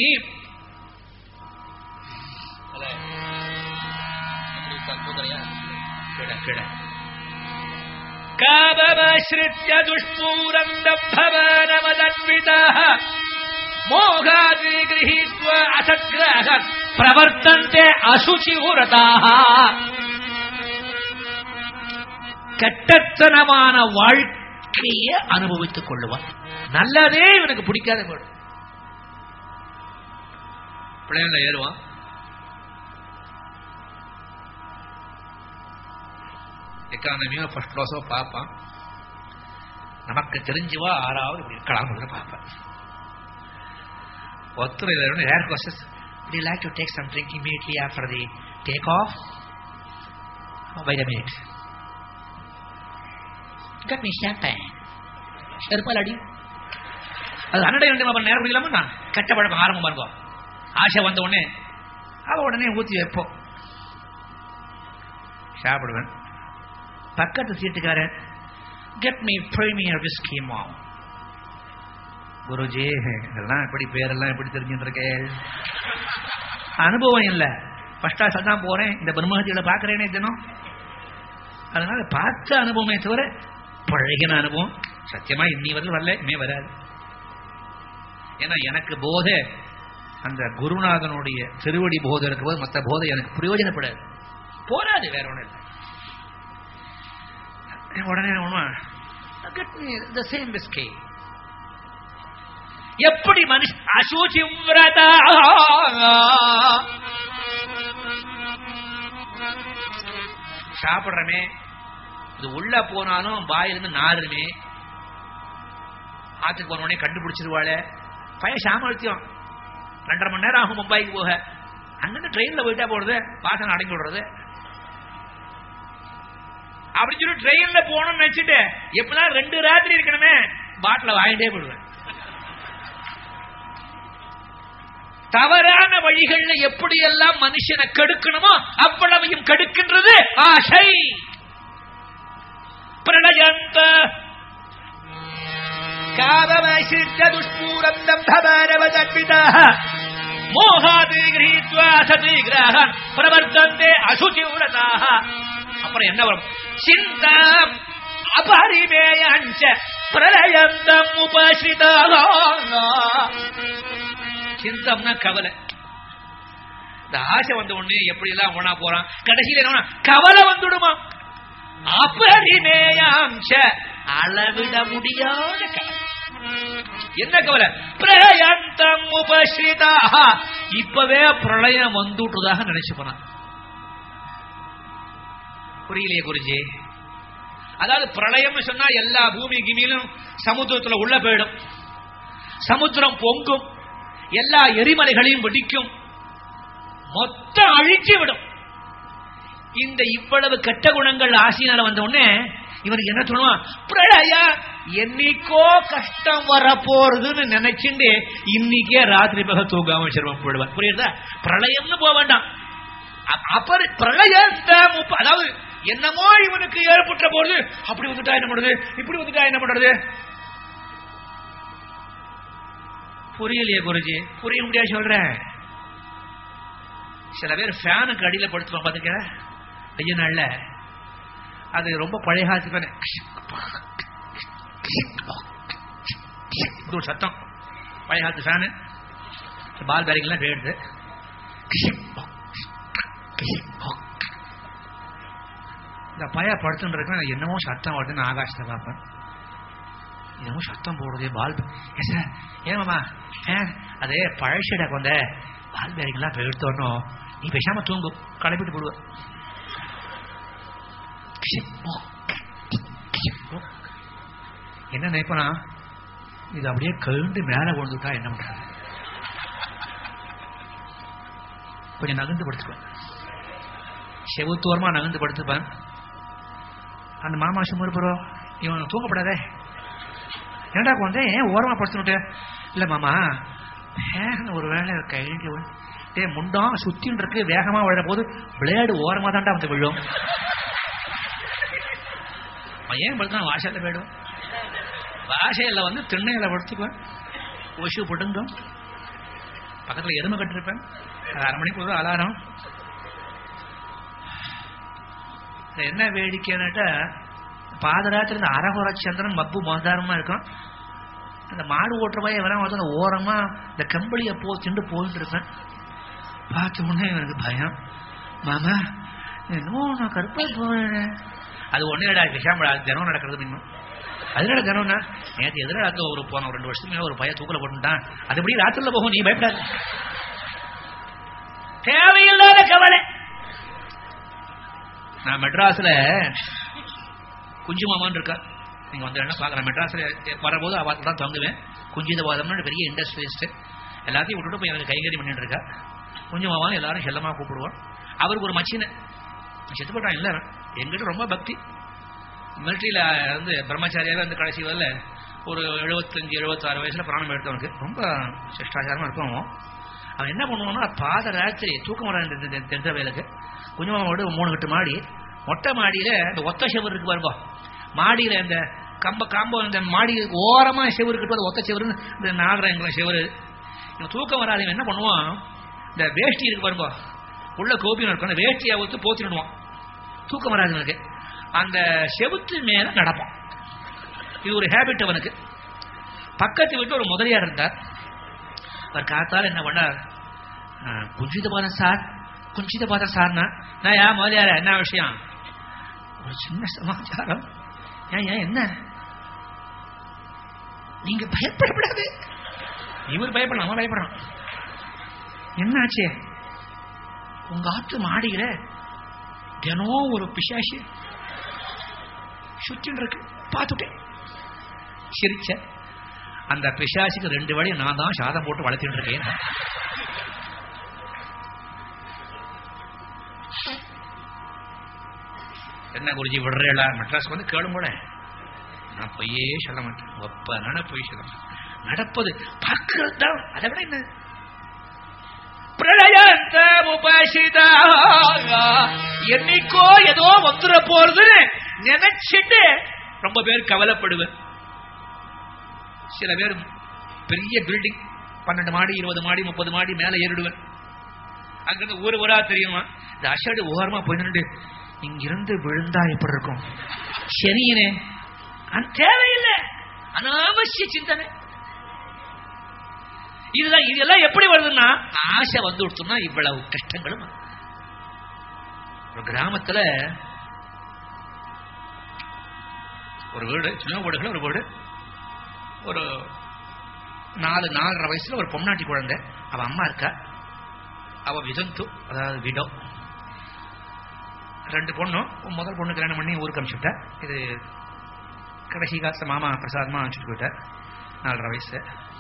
காபமஸ்ருத்ய துஷ்பூரம் தம்பவனமதன்விதः மோகாதி கிரகித்வ அசக்ரக பிரவர்த்தந்தே அசுச்சி உரதாக கட்டத்தனமான வாழ்க்கையை அனுபவித்துக் கொள்ளுவான் நல்லதே இவனுக்கு பிடிக்காத போடும் பிள்ளைங்கள ஏறுவான் எக்கானமியோ ஃபர்ஸ்ட் கிளாஸோ பார்ப்பான் நமக்கு தெரிஞ்சுவா ஆறாவது இப்படி இருக்கலாம் பார்ப்பேன் ஒருத்தர் இதில் air courses would you like to take some drink immediately after the take off? Oh, wait a minute. Get me champagne. செருப்பால் அடி அது அன்னடை ரெண்டு நம்ம நேரம் குடிக்கலாமா நான் கெட்ட பழக்கம் ஆரம்பம் பாருங்க ஆசை வந்த உடனே அவ உடனே ஊற்றி வைப்போம் சாப்பிடுவேன் பக்கத்து சீட்டுக்காரன் கெட் மீ ப்ரீமியர் விஸ்கி மாவும் குருஜி இதெல்லாம் எப்படி பேரெல்லாம் எப்படி தெரிஞ்சுட்டு இருக்கேன் அனுபவம் இல்லை ஃபர்ஸ்ட் கிளாஸ் தான் போறேன் இந்த பிரம்மஹத்தியில பாக்குறேனே தினம் அதனால பார்த்த அனுபவமே தவிர பழகின அனுபவம் சத்தியமா இன்னி வரல வரல இனிமே வராது ஏன்னா எனக்கு போதை அந்த குருநாதனுடைய திருவடி போதை இருக்கும்போது மற்ற போதை எனக்கு பிரயோஜனப்படாது போராது வேற ஒன்றும் இல்லை உடனே ஒண்ணு கெட் மீ த சேம் பிஸ்கே எப்படி மனுஷ அசூச்சி விரதா சாப்பிடுறமே இது உள்ள போனாலும் வாயிலிருந்து நாருமே ஆத்துக்கு போன உடனே கண்டுபிடிச்சிருவாளே பையன் சாமர்த்தியம் ரெண்டரை மணி நேரம் ஆகும் மும்பாய்க்கு போக அங்கிருந்து ட்ரெயின்ல போயிட்டா போடுறது வாசனை அடங்கி விடுறது அப்படி சொல்லி ட்ரெயின்ல போகணும்னு நினைச்சிட்டு எப்படிலாம் ரெண்டு ராத்திரி இருக்கணுமே பாட்டில வாங்கிட்டே போடுவேன் தவறான வழிகள்ல எப்படியெல்லாம் மனுஷனை கெடுக்கணுமோ அவ்வளவையும் கெடுக்கின்றது ஆசை பிரணயந்த காவமசித்த துஷ்பூரம் தம்பமானவதன்விதாக மோகாதி கிரகீத்வா சதி கிரகன் பிரவர்த்தந்தே அசுச்சி உரதாக அப்புறம் என்ன வரும் சிந்தா அபரிமேயஞ்ச பிரளயந்தம் உபசிதாக சிந்தம்னா கவலை இந்த ஆசை வந்த உடனே எப்படி எல்லாம் ஒண்ணா போறான் கடைசியில என்ன கவலை வந்துடுமா அபரிமேயாம்ச அளவிட முடியாத கவலை என்ன கவலை பிரயந்தம் உபஸ்ரிதா இப்பவே பிரளயம் வந்துட்டதாக நினைச்சு போனான் புரியலையே குருஜி அதாவது பிரளயம்னு சொன்னா எல்லா பூமி கிமியிலும் சமுத்திரத்துல உள்ள போயிடும் சமுத்திரம் பொங்கும் எல்லா எரிமலைகளையும் வெடிக்கும் மொத்தம் அழிச்சு விடும் இந்த இவ்வளவு கெட்ட குணங்கள் ஆசினால வந்த உடனே இவருக்கு என்ன தோணுவா பிரளய என்னைக்கோ கஷ்டம் வர போறதுன்னு நினைச்சுட்டு இன்னைக்கே ராத்திரி பக தூங்காம சிரமம் போடுவார் புரியுதா பிரளயம்னு போக வேண்டாம் அ- அப்பர் பிரளயத்தை முப்ப- அதாவது என்னமோ இவனுக்கு ஏற்பட்ட போது அப்படி வந்துட்டா என்ன பண்றது இப்படி வந்துட்டா என்ன பண்றது புரியலையே குருஜி புரிய முடியாது சொல்றேன் சில பேர் ஃபேனுக்கு அடியில படுத்துப்பான் பாத்துக்க ஐயோ நாள்ல அது ரொம்ப பழைய காலத்து ஃபேனு இது ஒரு சத்தம் பழைய காலத்து ஃபேனு பால் பேரிங்லாம் போயிடுது இந்த பய படுத்துட்டு இருக்கேன் என்னமோ சத்தம் வருதுன்னு ஆகாசத்தை பார்ப்பேன் என்னமோ சத்தம் போடுது பால் ஏ சார் ஏமாமா ஏன் அதே பழசடக்கு வந்த பால் பேரிங்லாம் போய் எடுத்தோடனும் நீ பேசாம தூங்கு கிளப்பிட்டு போடுவ என்ன நினைப்பனா இது அப்படியே கழுண்டு மேல கொண்டுட்டா என்ன பண்றது கொஞ்சம் நகர்ந்து படுத்துக்குவேன் செவுத்தோரமா நகர்ந்து படுத்துப்பேன் அந்த மாமா சும்மா இருப்பறோ இவன் தூங்கப்படாதே என்னடா குழந்தை ஏன் ஓரமா படுத்துட்டு இல்ல மாமா வேகன ஒரு வேலை கைக்கு டே முண்டம் சுத்தின்னு இருக்கு வேகமா விழ போது பிளேடு ஓரமா தான்டா வந்து விழும் அவன் ஏன் படுத்தான் வாசல்ல போயிடும் வாசையில வந்து திண்ணையில படுத்துக்குவேன் கொசு புடுங்கும் பக்கத்துல எருமை கட்டிருப்பேன் அது அரை மணிக்கு ஒரு அலாரம் இது என்ன வேடிக்கைன்னுட்டா பாதராத்திரி இந்த அரகுர சந்திரன் மப்பு மோதாரமா இருக்கும் அந்த மாடு ஓட்டுற பையன் எவனா வந்து அந்த ஓரமா இந்த கம்பளியை போச்சுட்டு போயிட்டு இருப்பேன் பார்த்த உடனே எனக்கு பயம் மாமா என்னமோ நான் கருப்பா போறேன் அது ஒண்ணு இடா விஷாம தினம் நடக்கிறது இன்னும் அதனால தினம்னா நேற்று எதிராக ஒரு போன ஒரு ரெண்டு வருஷத்துக்கு மேல ஒரு பையன் தூக்கல போட்டுட்டான் அது எப்படி ராத்திரில போகும் நீ பயப்படாத தேவையில்லாத கவலை நான் மெட்ராஸ்ல குஞ்சு மாமான்னு இருக்கா நீங்க வந்து என்ன பாக்குறேன் மெட்ராஸ்ல வரும்போது அவத்துல தான் தங்குவேன் குஞ்சித வாதம்னு பெரிய இண்டஸ்ட்ரியலிஸ்ட் எல்லாத்தையும் விட்டுட்டு போய் எனக்கு கைகறி பண்ணிட்டு இருக்கா குஞ்சு மாமான்னு எல்லாரும் செல்லமா கூப்பிடுவோம் அவருக்கு ஒரு மச்சின செத்து போட்டான் இல்ல எங்கிட்ட ரொம்ப பக்தி மிலிட்ரியில வந்து பிரம்மச்சாரியாவே வந்து கடைசி வரல ஒரு எழுபத்தஞ்சு எழுபத்தாறு வயசுல பிராணம் எடுத்தவனுக்கு ரொம்ப சிஷ்டாச்சாரமா இருக்கும் அவன். அவன் என்ன பண்ணுவான்னா பாத ராத்திரி தூக்கம் வர தெரிஞ்ச வேலைக்கு குஞ்சுமாவோட மூணு கட்டு மாடி மொட்டை மாடியில இந்த ஒத்த செவர் இருக்கு பாருங்க மாடியில இந்த கம்ப காம்போ இந்த மாடி ஓரமா செவர் இருக்கு அது ஒத்த செவருன்னு இந்த நாகரங்கள செவரு இவன் தூக்கம் வராது இவன் என்ன பண்ணுவான் இந்த வேஷ்டி இருக்கு பாருங்க உள்ள கோபியம் இருக்கும் அந்த வேஷ்டியை ஊத்து போத்திடுவான் தூக்கம் வராது இவனுக்கு அந்த செவுத்து மேல நடப்பான் இது ஒரு ஹேபிட் அவனுக்கு பக்கத்து வீட்டுல ஒரு முதலியார் இருந்தார் அவர் காத்தால என்ன பண்ணார் அஹ், குஞ்சித பாதம் சார் குஞ்சித பாதம் சார்னா நான் ஏன் முதலியார என்ன விஷயம் ஒரு சின்ன சமாச்சாரம் ஏன் ஏன் என்ன நீங்க பயப்படக்கூடாது இவர் பயப்படலாம் அவன் பயப்படுறான் என்னாச்சு உங்க ஆத்து மாடியில தினம் ஒரு பிசாசு சுத்தின்னு இருக்கு பார்த்துட்டேன் சிரிச்ச அந்த பிசாசுக்கு ரெண்டு வழி நான் தான் சாதம் போட்டு வளர்த்துட்டு இருக்கேன் என்ன குருஜி விடுறேடா மெட்ராஸ்க்கு வந்து கேளும் கூட நான் பொய்யே சொல்ல மாட்டேன் ஒப்ப நானே பொய் சொல்ல மாட்டேன் நடப்பது பார்க்கிறது தான் அதை விட என்ன பிரளயந்த உபசிதா என்னைக்கோ ஏதோ வந்துட போறதுன்னு நினைச்சிட்டு ரொம்ப பேர் கவலைப்படுவேன் சில பேர் பெரிய பில்டிங் பன்னெண்டு மாடி இருபது மாடி முப்பது மாடி மேல ஏறிடுவேன் அங்கிருந்து ஊர் ஊரா தெரியுமா இந்த அஷாடு ஓரமா போய் நின்று இங்கிருந்து விழுந்தா எப்படி இருக்கும் சரியனே அது தேவையில்லை அனாவசிய சிந்தனை இதுதான் இதெல்லாம் எப்படி வருதுன்னா ஆசை வந்து கொடுத்தோம்னா இவ்வளவு கஷ்டங்களும் வரும். ஒரு கிராமத்துல ஒரு வீடு சின்ன வீடுகள் ஒரு வீடு ஒரு நாலு நாலரை வயசுல ஒரு பொம்னாட்டி குழந்தை அவ அம்மா இருக்கா அவ விதந்து அதாவது விடோ ரெண்டு பொண்ணும் முதல் பொண்ணு கல்யாணம் பண்ணி ஊருக்கு அனுப்பிச்சுட்டா இது கடைசி காலத்துல மாமா பிரசாதமா அனுப்பிச்சுட்டு போயிட்டா நாலரை வயசு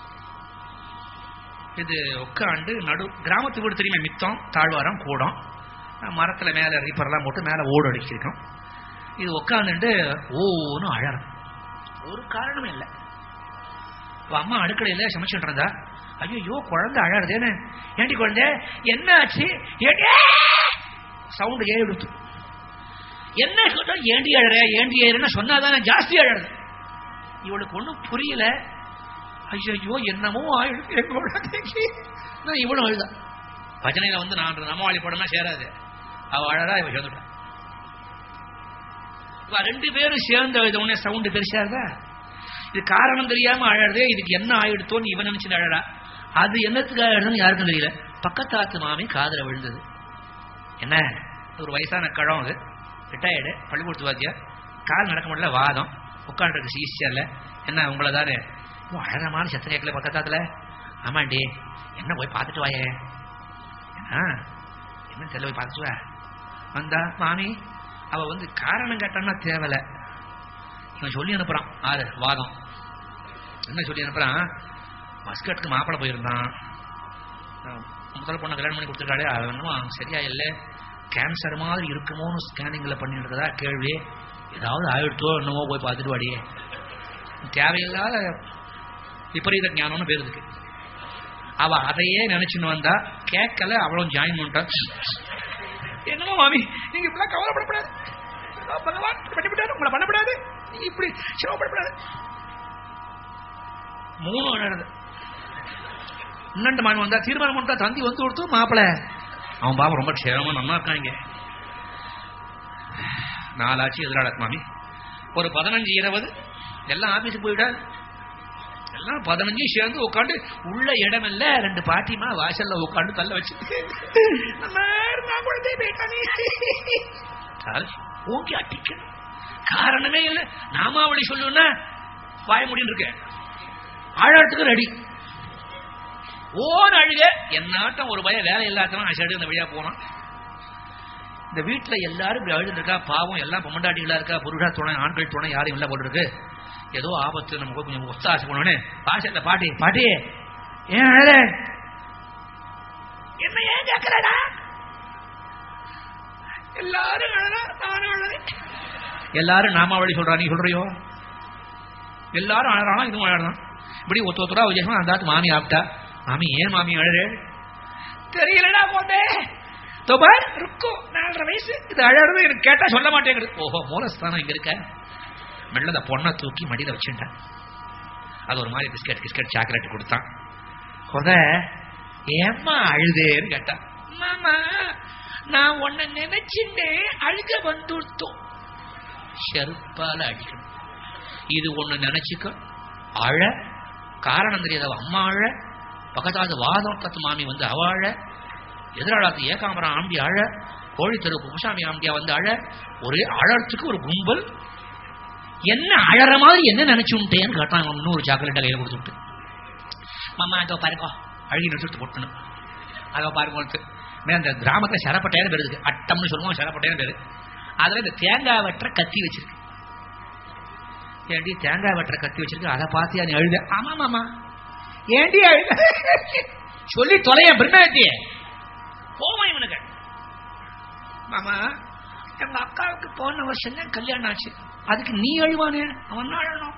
இது உட்காந்து நடு கிராமத்து வீடு தெரியுமே மித்தம் தாழ்வாரம் கூடம் மரத்துல மேல ரீப்பர்லாம் போட்டு மேல ஓடு அடிச்சிருக்கோம் இது உட்காந்துட்டு ஓன்னு அழறோம் ஒரு காரணமும் இல்லை அவ அம்மா அடுக்கடையில சமைச்சுட்டு இருந்தா ஐயோ குழந்தை அழறதேன்னு ஏண்டி குழந்தை என்ன ஆச்சு சவுண்டு ஏறி விடுத்து என்ன சொல்ற ஏண்டி அழற ஏண்டி அழறன்னு சொன்னாதானே ஜாஸ்தி அழறது இவளுக்கு ஒண்ணும் புரியல ஐயோ என்னமோ ஆயிடுச்சு என் குழந்தைக்கு நான் இவளும் அழுதா பஜனையில வந்து நான் நம்மவாளி படமா சேராது அவ அழறா இவ சேர்ந்துட்டான் இவ ரெண்டு பேரும் சேர்ந்து அழுத உடனே சவுண்டு பெருசா இருக்கா இது காரணம் தெரியாம அழறதே இதுக்கு என்ன ஆயிடுத்தோன்னு இவன் நினைச்சு அழறா அது என்னத்துக்கு அழறதுன்னு யாருக்கும் தெரியல பக்கத்தாத்து மாமி காதல விழுந்தது என்ன ஒரு வயசான கழம் அது ரிட்டையர்டு பள்ளிக்கூடத்து வாத்தியா கால் நடக்க முடியல வாதம் உட்காந்துருக்கு ஈஸியா என்ன உங்களை தானே அழகமான சத்தம் கேட்கல பக்கத்தாத்துல ஆமாண்டி என்ன போய் பார்த்துட்டு வாயே ஆ என்ன தெரியல போய் பார்த்துட்டு வா வந்தா மாமி அவ வந்து காரணம் கேட்டான்னா தேவலை இவன் சொல்லி அனுப்புறான் ஆறு வாதம் என்ன சொல்லி அனுப்புறான் மஸ்கட்டுக்கு மாப்பிள்ளை போயிருந்தான் முதல் பொண்ணை கல்யாணம் பண்ணி கொடுத்துருக்காரு அது ஒன்றும் சரியா இல்லை கேன்சர் மாதிரி இருக்குமோன்னு ஸ்கேனிங்கில் பண்ணிட்டு இருக்கதா கேள்வி ஏதாவது ஆயிடுத்தோ என்னமோ போய் பார்த்துட்டு வாடியே தேவையில்லாத விபரீத ஞானம்னு பேர் இருக்கு அவ அதையே நினைச்சுன்னு வந்தா கேட்கல அவளும் ஜாயின் பண்ணிட்டா என்னமோ மாமி நீங்க இப்படிலாம் கவலைப்படக்கூடாது பகவான் பண்ணிவிட்டாரு உங்களை பண்ணக்கூடாது நீங்க இப்படி சிரமப்படக்கூடாது மூணு நடந்தது இன்னண்டு மாமி வந்தா தீர்மானம் பண்ணிட்டா தந்தி வந்து கொடுத்து மாப்பிள்ள அவன் பாவம் ரொம்ப க்ஷேமமா நல்லா இருக்காங்க நாலாச்சு எதிராள மாமி ஒரு பதினஞ்சு இருபது எல்லாம் ஆபீஸுக்கு போயிட்டா எல்லாம் பதினஞ்சு சேர்ந்து உட்காந்து உள்ள இடம் இல்ல ரெண்டு பாட்டிமா வாசல்ல உட்காந்து தள்ள வச்சு ஓகே அட்டிக்கணும் காரணமே இல்லை நாமாவளி சொல்லுன்னா வாய முடின்னு இருக்க ஆழத்துக்கு ரெடி ஓன் அழுக என்னாட்டம் ஒரு பயம் வேலை இல்லாதவன் அசடு இந்த வழியா போனான் இந்த வீட்டுல எல்லாரும் இப்படி அழுதுருக்கா பாவம் எல்லாம் பொம்மண்டாட்டிகளா இருக்கா புருஷா துணை ஆண்கள் துணை யாரும் இல்ல போட்டுருக்கு ஏதோ ஆபத்து நமக்கு கொஞ்சம் ஒத்தாசை பண்ணோன்னு பாசத்துல பாட்டி பாட்டி ஏன் அழற என்ன ஏன் கேட்கறடா எல்லாரும் அழறா நானும் அழறேன் எல்லாரும் நாமாவளி சொல்றா நீ சொல்றியோ எல்லாரும் அழறானா இதுவும் அழறான் இப்படி ஒத்து ஒத்துரா விஜயமா அந்த மாமி ஆப்டா மாமி ஏன் மாமி அழறு தெரியலடா போட்டே தோபார் இருக்கும் நாலரை வயசு இது அழறது எனக்கு கேட்டா சொல்ல மாட்டேங்குது ஓஹோ மூலஸ்தானம் இங்க இருக்க மெல்ல அந்த பொண்ணை தூக்கி மடியில வச்சுட்டான் அது ஒரு மாதிரி பிஸ்கட் பிஸ்கட் சாக்லேட் கொடுத்தான் கொத ஏம்மா அழுதேன்னு கேட்டான் மாமா நான் உன்னை நினைச்சுட்டே அழுக வந்துட்டோம் செருப்பால அடிக்கணும் இது ஒண்ணு நினைச்சுக்க அழ காரணம் தெரியாத அம்மா அழ பக்கத்தாது வாதம் தத்து மாமி வந்து அவ அழ எதிராளாத்து ஏகாம்பரம் ஆம்பி அழ கோழித்தெரு குப்புசாமி ஆம்பியா வந்து அழ ஒரே அழறதுக்கு ஒரு கும்பல் என்ன அழற மாதிரி என்ன நினைச்சுட்டேன்னு கேட்டான் அவன் இன்னொரு சாக்லேட்டை கையில் கொடுத்துட்டு மாமா அதோ பாருக்கோ அழுகி நிறுத்து போட்டணும் அதோ பாருங்க மே அந்த கிராமத்தில் சரப்பட்டையான பேர் இருக்கு அட்டம்னு சொல்லுவோம் சரப்பட்டையான பேரு அதுல இந்த தேங்காய் வெட்டுற கத்தி வச்சிருக்கு ஏண்டி தேங்காய் வெட்டுற கத்தி வச்சிருக்கு அதை பார்த்தியா நீ அழுத ஆமா மாமா ஏண்டி அழுத சொல்லி தொலைய பிரம்மத்திய போமா இவனுக்கு மாமா எங்க அக்காவுக்கு போன வருஷம் தான் கல்யாணம் ஆச்சு அதுக்கு நீ அழுவானே அவன் தான் அழணும்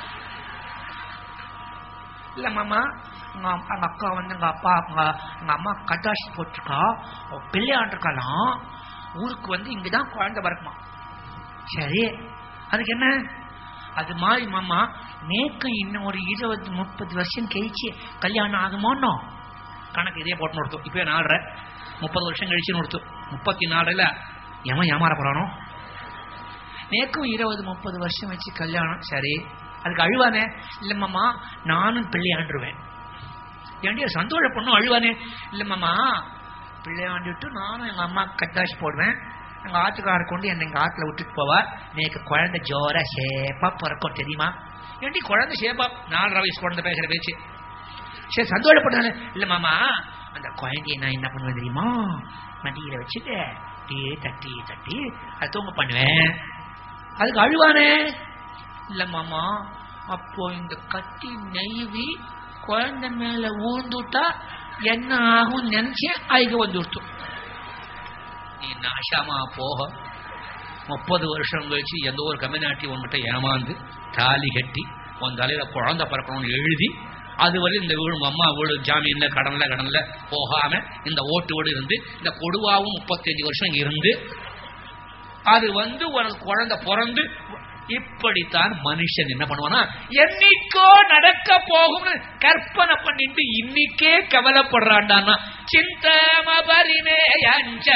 இல்ல மாமா எங்க எங்க அக்கா வந்து எங்க அப்பா எங்க எங்க அம்மா கட்டாசி போட்டிருக்கா பிள்ளையாண்டிருக்கலாம் ஊருக்கு வந்து இங்கதான் குழந்தை பிறக்குமா சரி அதுக்கு என்ன அது மாதிரி மாமா மேற்கு இன்னும் ஒரு இருபது முப்பது வருஷம் கழிச்சு கல்யாணம் ஆகுமோன்னோ கணக்கு இதே போட்டு நடத்தும் இப்போ நாலரை முப்பது வருஷம் கழிச்சு நடத்தும் முப்பத்தி நாலுல எவன் ஏமாற போறானோ நேக்கும் இருபது முப்பது வருஷம் வச்சு கல்யாணம் சரி அதுக்கு அழுவானே இல்லம்மாமா நானும் பிள்ளையாண்டுருவேன் ஏண்டிய சந்தோஷ பொண்ணும் அழுவானே இல்லம்மாமா பிள்ளையாண்டுட்டு நானும் எங்க அம்மா கட்டாசி போடுவேன் எங்க ஆத்துக்காரர் கொண்டு என்ன எங்க ஆத்துல விட்டுட்டு போவார் நேக்கு குழந்தை ஜோர சேப்பா பிறக்கும் தெரியுமா ஏண்டி குழந்தை சேப்பா நாலரை வயசு குழந்தை பேசுற பேச்சு சரி சந்தோஷப்பட்டாங்க இல்ல மாமா அந்த குழந்தைய நான் என்ன பண்ணுவேன் தெரியுமா மடியில வச்சுட்டு அப்படியே தட்டி தட்டி அது தூங்க பண்ணுவேன் அதுக்கு அழுவானே இல்ல மாமா அப்போ இந்த கட்டி நெய்வி குழந்தை மேல ஊந்துட்டா என்ன ஆகும் நினைச்சேன் அதுக்கு வந்து விட்டோம் நீ நாசாமா போக முப்பது வருஷம் கழிச்சு எந்த ஒரு கம்யூனிட்டி உன்கிட்ட ஏமாந்து தாலி கட்டி உன் தலையில குழந்தை பிறக்கணும்னு எழுதி அது வரை இந்த வீடு உங்க அம்மா வீடு ஜாமீன்ல கடன்ல கடன்ல போகாம இந்த ஓட்டு வீடு இருந்து இந்த கொடுவாவும் முப்பத்தஞ்சு வருஷம் இங்க இருந்து அது வந்து உனக்கு குழந்தை பிறந்து இப்படித்தான் மனுஷன் என்ன பண்ணுவானா என்னைக்கோ நடக்க போகும்னு கற்பனை பண்ணிட்டு இன்னைக்கே கவலைப்படுறான்டான்னா சிந்தம பரிமே அஞ்ச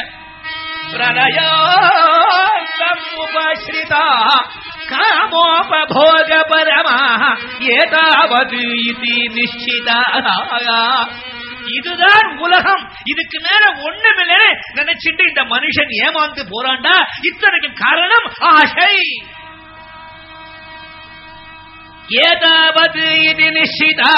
பிரளயோபஸ்ரிதா காமோபோக பரமா ஏதாவது இது நிச்சிதா இதுதான் உலகம் இதுக்கு மேல ஒண்ணுமில்லை நினைச்சிட்டு இந்த மனுஷன் ஏமாந்து போறான்டா இத்தனைக்கு காரணம் ஆசை ஏதாவது இது நிச்சிதா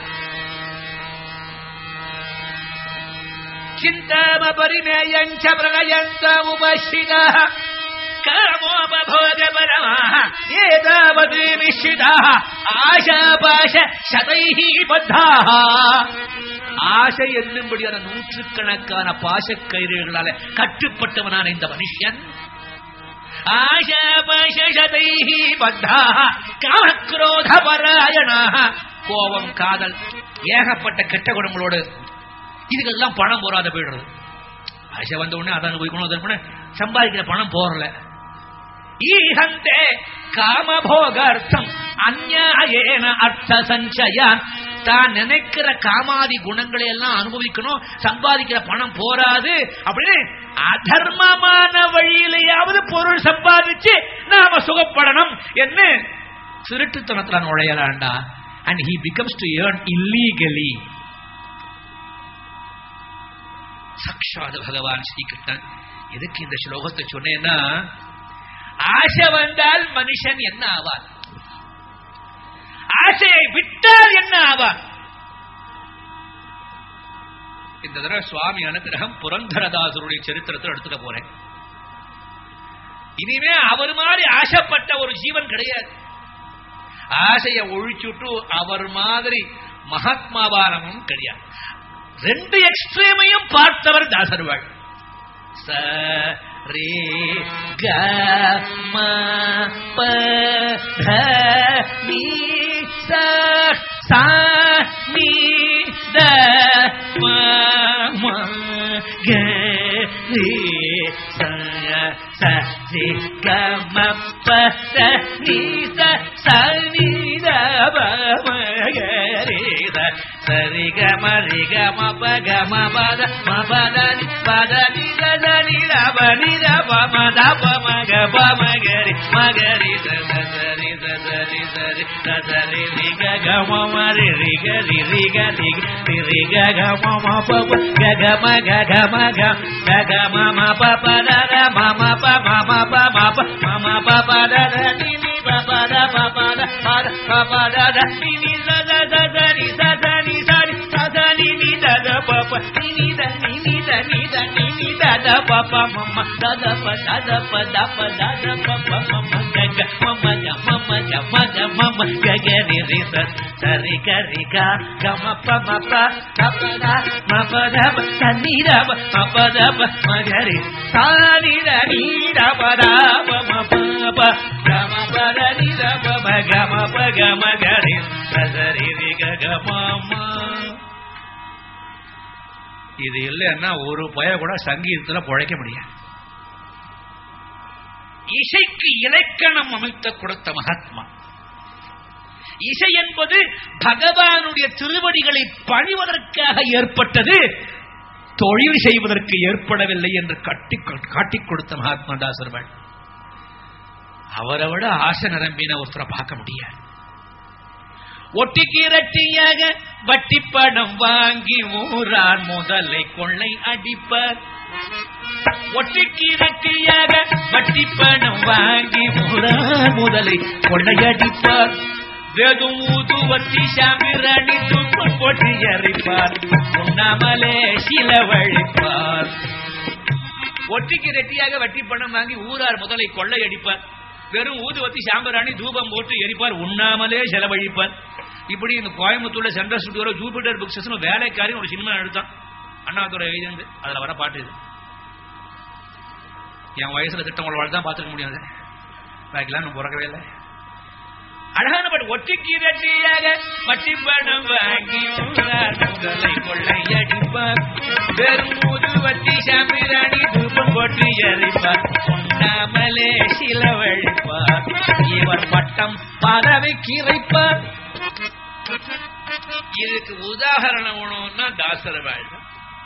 ಚಿಂತಾಮ ಪರಿಮೇಯಂಚ ಪ್ರಳಯಂತ ಉಪಶಿದ ಕಾಮೋಪಭೋಗ ಪರಮಃ ಏತಾವತ್ ನಿಶ್ಚಿತ ஆஷாபாஷ சதைஹி பத்தாஹ ஆசை என்னும்படியான நூற்றுக்கணக்கான பாசக்கயிறுகளால கட்டுப்பட்டவனான இந்த மனுஷன் ஆஷாபாஷ சதைஹி பத்தாஹ காமக்ரோத பராயணாக கோபம் காதல் ஏகப்பட்ட கெட்ட குணங்களோடு இதுக்கெல்லாம் பணம் போறாத போயிடுறது ஆசை வந்த உடனே அதை அனுபவிக்கணும் அதை பண்ண சம்பாதிக்கிற பணம் போறல ஈஹந்தே காமபோகார்த்தம் அந்நியாயேன அர்த்த சஞ்சயான் தான் நினைக்கிற காமாதி குணங்களை எல்லாம் அனுபவிக்கணும் சம்பாதிக்கிற பணம் போராது அப்படின்னு அதர்மமான வழியிலேயாவது பொருள் சம்பாதிச்சு நாம சுகப்படணும் என்று திருட்டுத்தனத்துல நுழையலாண்டா and he becomes to earn illegally சாட்சாத் பகவான் ஸ்ரீகிருஷ்ணன் எதுக்கு இந்த ஸ்லோகத்தை சொன்னேன்னா ஆசை வந்தால் மனுஷன் என்ன ஆவார் ஆசையை விட்டால் என்ன ஆவார் இந்த தடவை சுவாமி அனுகிரகம் புரந்தரதாசருடைய சரித்திரத்தில் எடுத்துக்க போறேன் இனிமே அவர் மாதிரி ஆசைப்பட்ட ஒரு ஜீவன் கிடையாது ஆசையை ஒழிச்சுட்டு அவர் மாதிரி மகாத்மாவானமும் கிடையாது ரெண்டு எக்ஸ்ட்ரீமையும் பார்த்தவர் தாசர்வாள் ச ரே க ம ப த நீ ச சா நீ த ம ம க ரே ச ச ரே க ம ப த நீ ச ச நீ த ப ம க ரே ச சரி க ம ரி க ம ப க ம ப த ம ப த நி ப த நி த த நி ர ப நி ர ப ம த ப ம க ப ம க ரி ம க ரி த த த ரி த த ரி த ரி த த ரி ரி க க ம ம ரி ரி க ரி ரி க ரி ரி ரி க க ம ம ப ப க க ம க க ம க க க ம ம ப ப த த ம ம ப ம ம ப ம ப ம ம ப ப த த நி நி ப ப த ப ப த ப த ப ப த த நி நி த த த த ரி த த நி த ரி த த நி நி த த ப ப நி நி த நி நி த நி த நி நி த த ப ப ம ம த த ப த த ப த ப த த ப ப ம ம க க ம ம க ம ம க ம க ம ம க க ரி ரி த த ரி க ரி க க ம ப ம ப த ப த ம ப த ப த நி த ப ம ப த ப ம க ரி சா நி த நி த ப த ப ம ப ப க ம ப த நி த ப ம க ம ப க ம க ரி த த ரி ரி க க ம ம இது இல்லைன்னா ஒரு பய கூட சங்கீதத்துல பிழைக்க முடியாது இசைக்கு இலக்கணம் அமைத்த கொடுத்த மகாத்மா இசை என்பது பகவானுடைய திருவடிகளை பணிவதற்காக ஏற்பட்டது தொழில் செய்வதற்கு ஏற்படவில்லை என்று கட்டி காட்டிக் கொடுத்த மகாத்மா தாசர்கள் அவரை விட ஆசை நிரம்பின ஒருத்தரை பார்க்க முடியாது ஒட்டிக்கு இரட்டியாக வட்டி பணம் வாங்கி ஊரான் முதலை கொள்ளை அடிப்பர் ஒட்டிக்கு ரெட்டியாக வட்டி பணம் வாங்கி முதல் முதலை கொள்ளையடிப்பார் வெதும் ஊதுவத்தி சாம்பிரணி தூக்கம் போட்டு எறிப்பார் உண்ணாமலே சிலவழிப்பார் ஒட்டிக்கு ரெட்டியாக வட்டி பணம் வாங்கி ஊரார் முதலை கொள்ளையடிப்பார் வெறும் ஊதுவத்தி சாம்பிராணி தூபம் போட்டு எரிப்பார் உண்ணாமலே செலவழிப்பார் இப்படி இந்த கோயம்புத்தூர்ல சென்ட்ரல் ஸ்டுடியோல ஜூபிட்டர் புக்ஸ் வேலைக்காரி ஒரு சினிமா எடுத்தான் அண்ணாதுரை எழுதிந்து அதுல வர பாட்டு இது என் வயசுல திட்டம் வாழ் தான் பார்த்துக்க முடியாது பாக்கலாம் நான் பிறக்கவே இல்லை அழகான பாட்டு ஒட்டிக்கு ரெட்டியாக வட்டி பணம் வாங்கி ஊரார் முதலை கொள்ளையடிப்பார் வெறும் ஊதுவத்தி சாம்பிராணி தூபம் போட்டு எரிப்பார் உண்ணாமலே சிலவழிப்பார் இவர் பட்டம் பதவிக்கு இறைப்பார் இதுக்கு உதாகரணம் ஒண்ணுன்னா தாசர வாழ்க்கை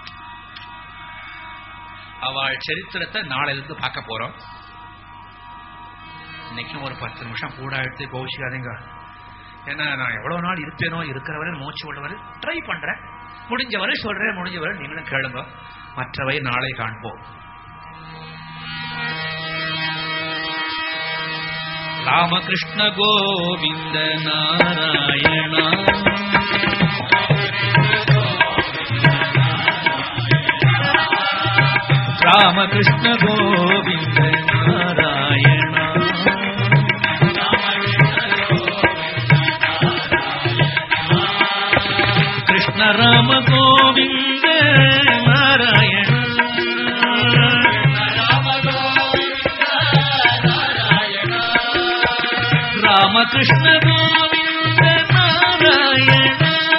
அவள் சரித்திரத்தை நாளையிலிருந்து பார்க்க போறோம் இன்னைக்கும் ஒரு பத்து நிமிஷம் கூட எடுத்து கோவிச்சுக்காதீங்க ஏன்னா நான் எவ்வளவு நாள் இருப்பேனோ இருக்கிறவரை மூச்சு விடுவரை ட்ரை பண்றேன் முடிஞ்சவரை சொல்றேன் முடிஞ்சவரை நீங்களும் கேளுங்க மற்றவை நாளை காண்போம் ராமகிருஷ்ண கோவிந்த நாராயணா ராமகிருஷ்ண கோவிந்த நாராயணா கிருஷ்ண ராம கோவிந்த நாராயண ராமகிருஷ்ண கோவிந்த நாராயண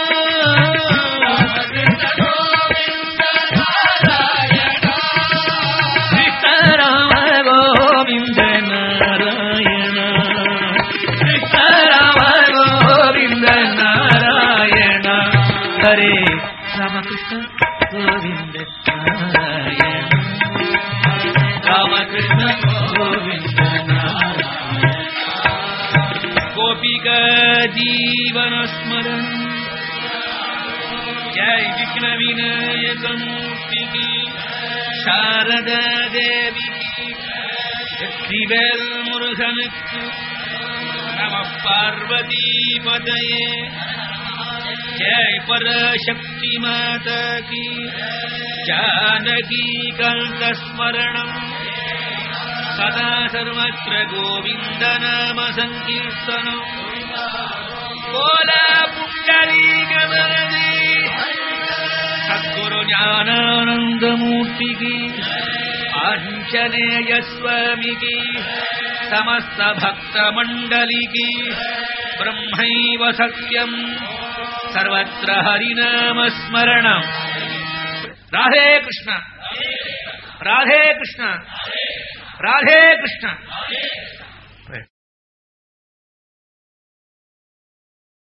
கிருஷ்ண ராம கோவிந்த நாராயண கிருஷ்ண ராம கோவிந்த நாராயண ஹரே ராமகிருஷ்ண கோவிந்த நாராயண ராமகிருஷ்ண கோவிந்த நாராயண गोपिका जीवन स्मरण जय विघ्न विनायक मूर्ति की शारदा देवी की வெற்றிவேல் முருகனுக்கு நம பார்வதி பதயே ஜெய் பரசக்தி மாதா கி ஜானகி கந்த ஸ்மரணம் सदा सर्वत्र गोविन्द नाम सङ्कीर्तनम् कोला पुण्डरीकमरदे सद्गुरु ज्ञानानन्दमूर्तिकी आञ्जनेय स्वामिकी समस्त भक्तमण्डलिकी ब्रह्मैव सत्यम् सर्वत्र हरिनामस्मरणम् राधे कृष्ण राधे कृष्ण राधे कृष्ण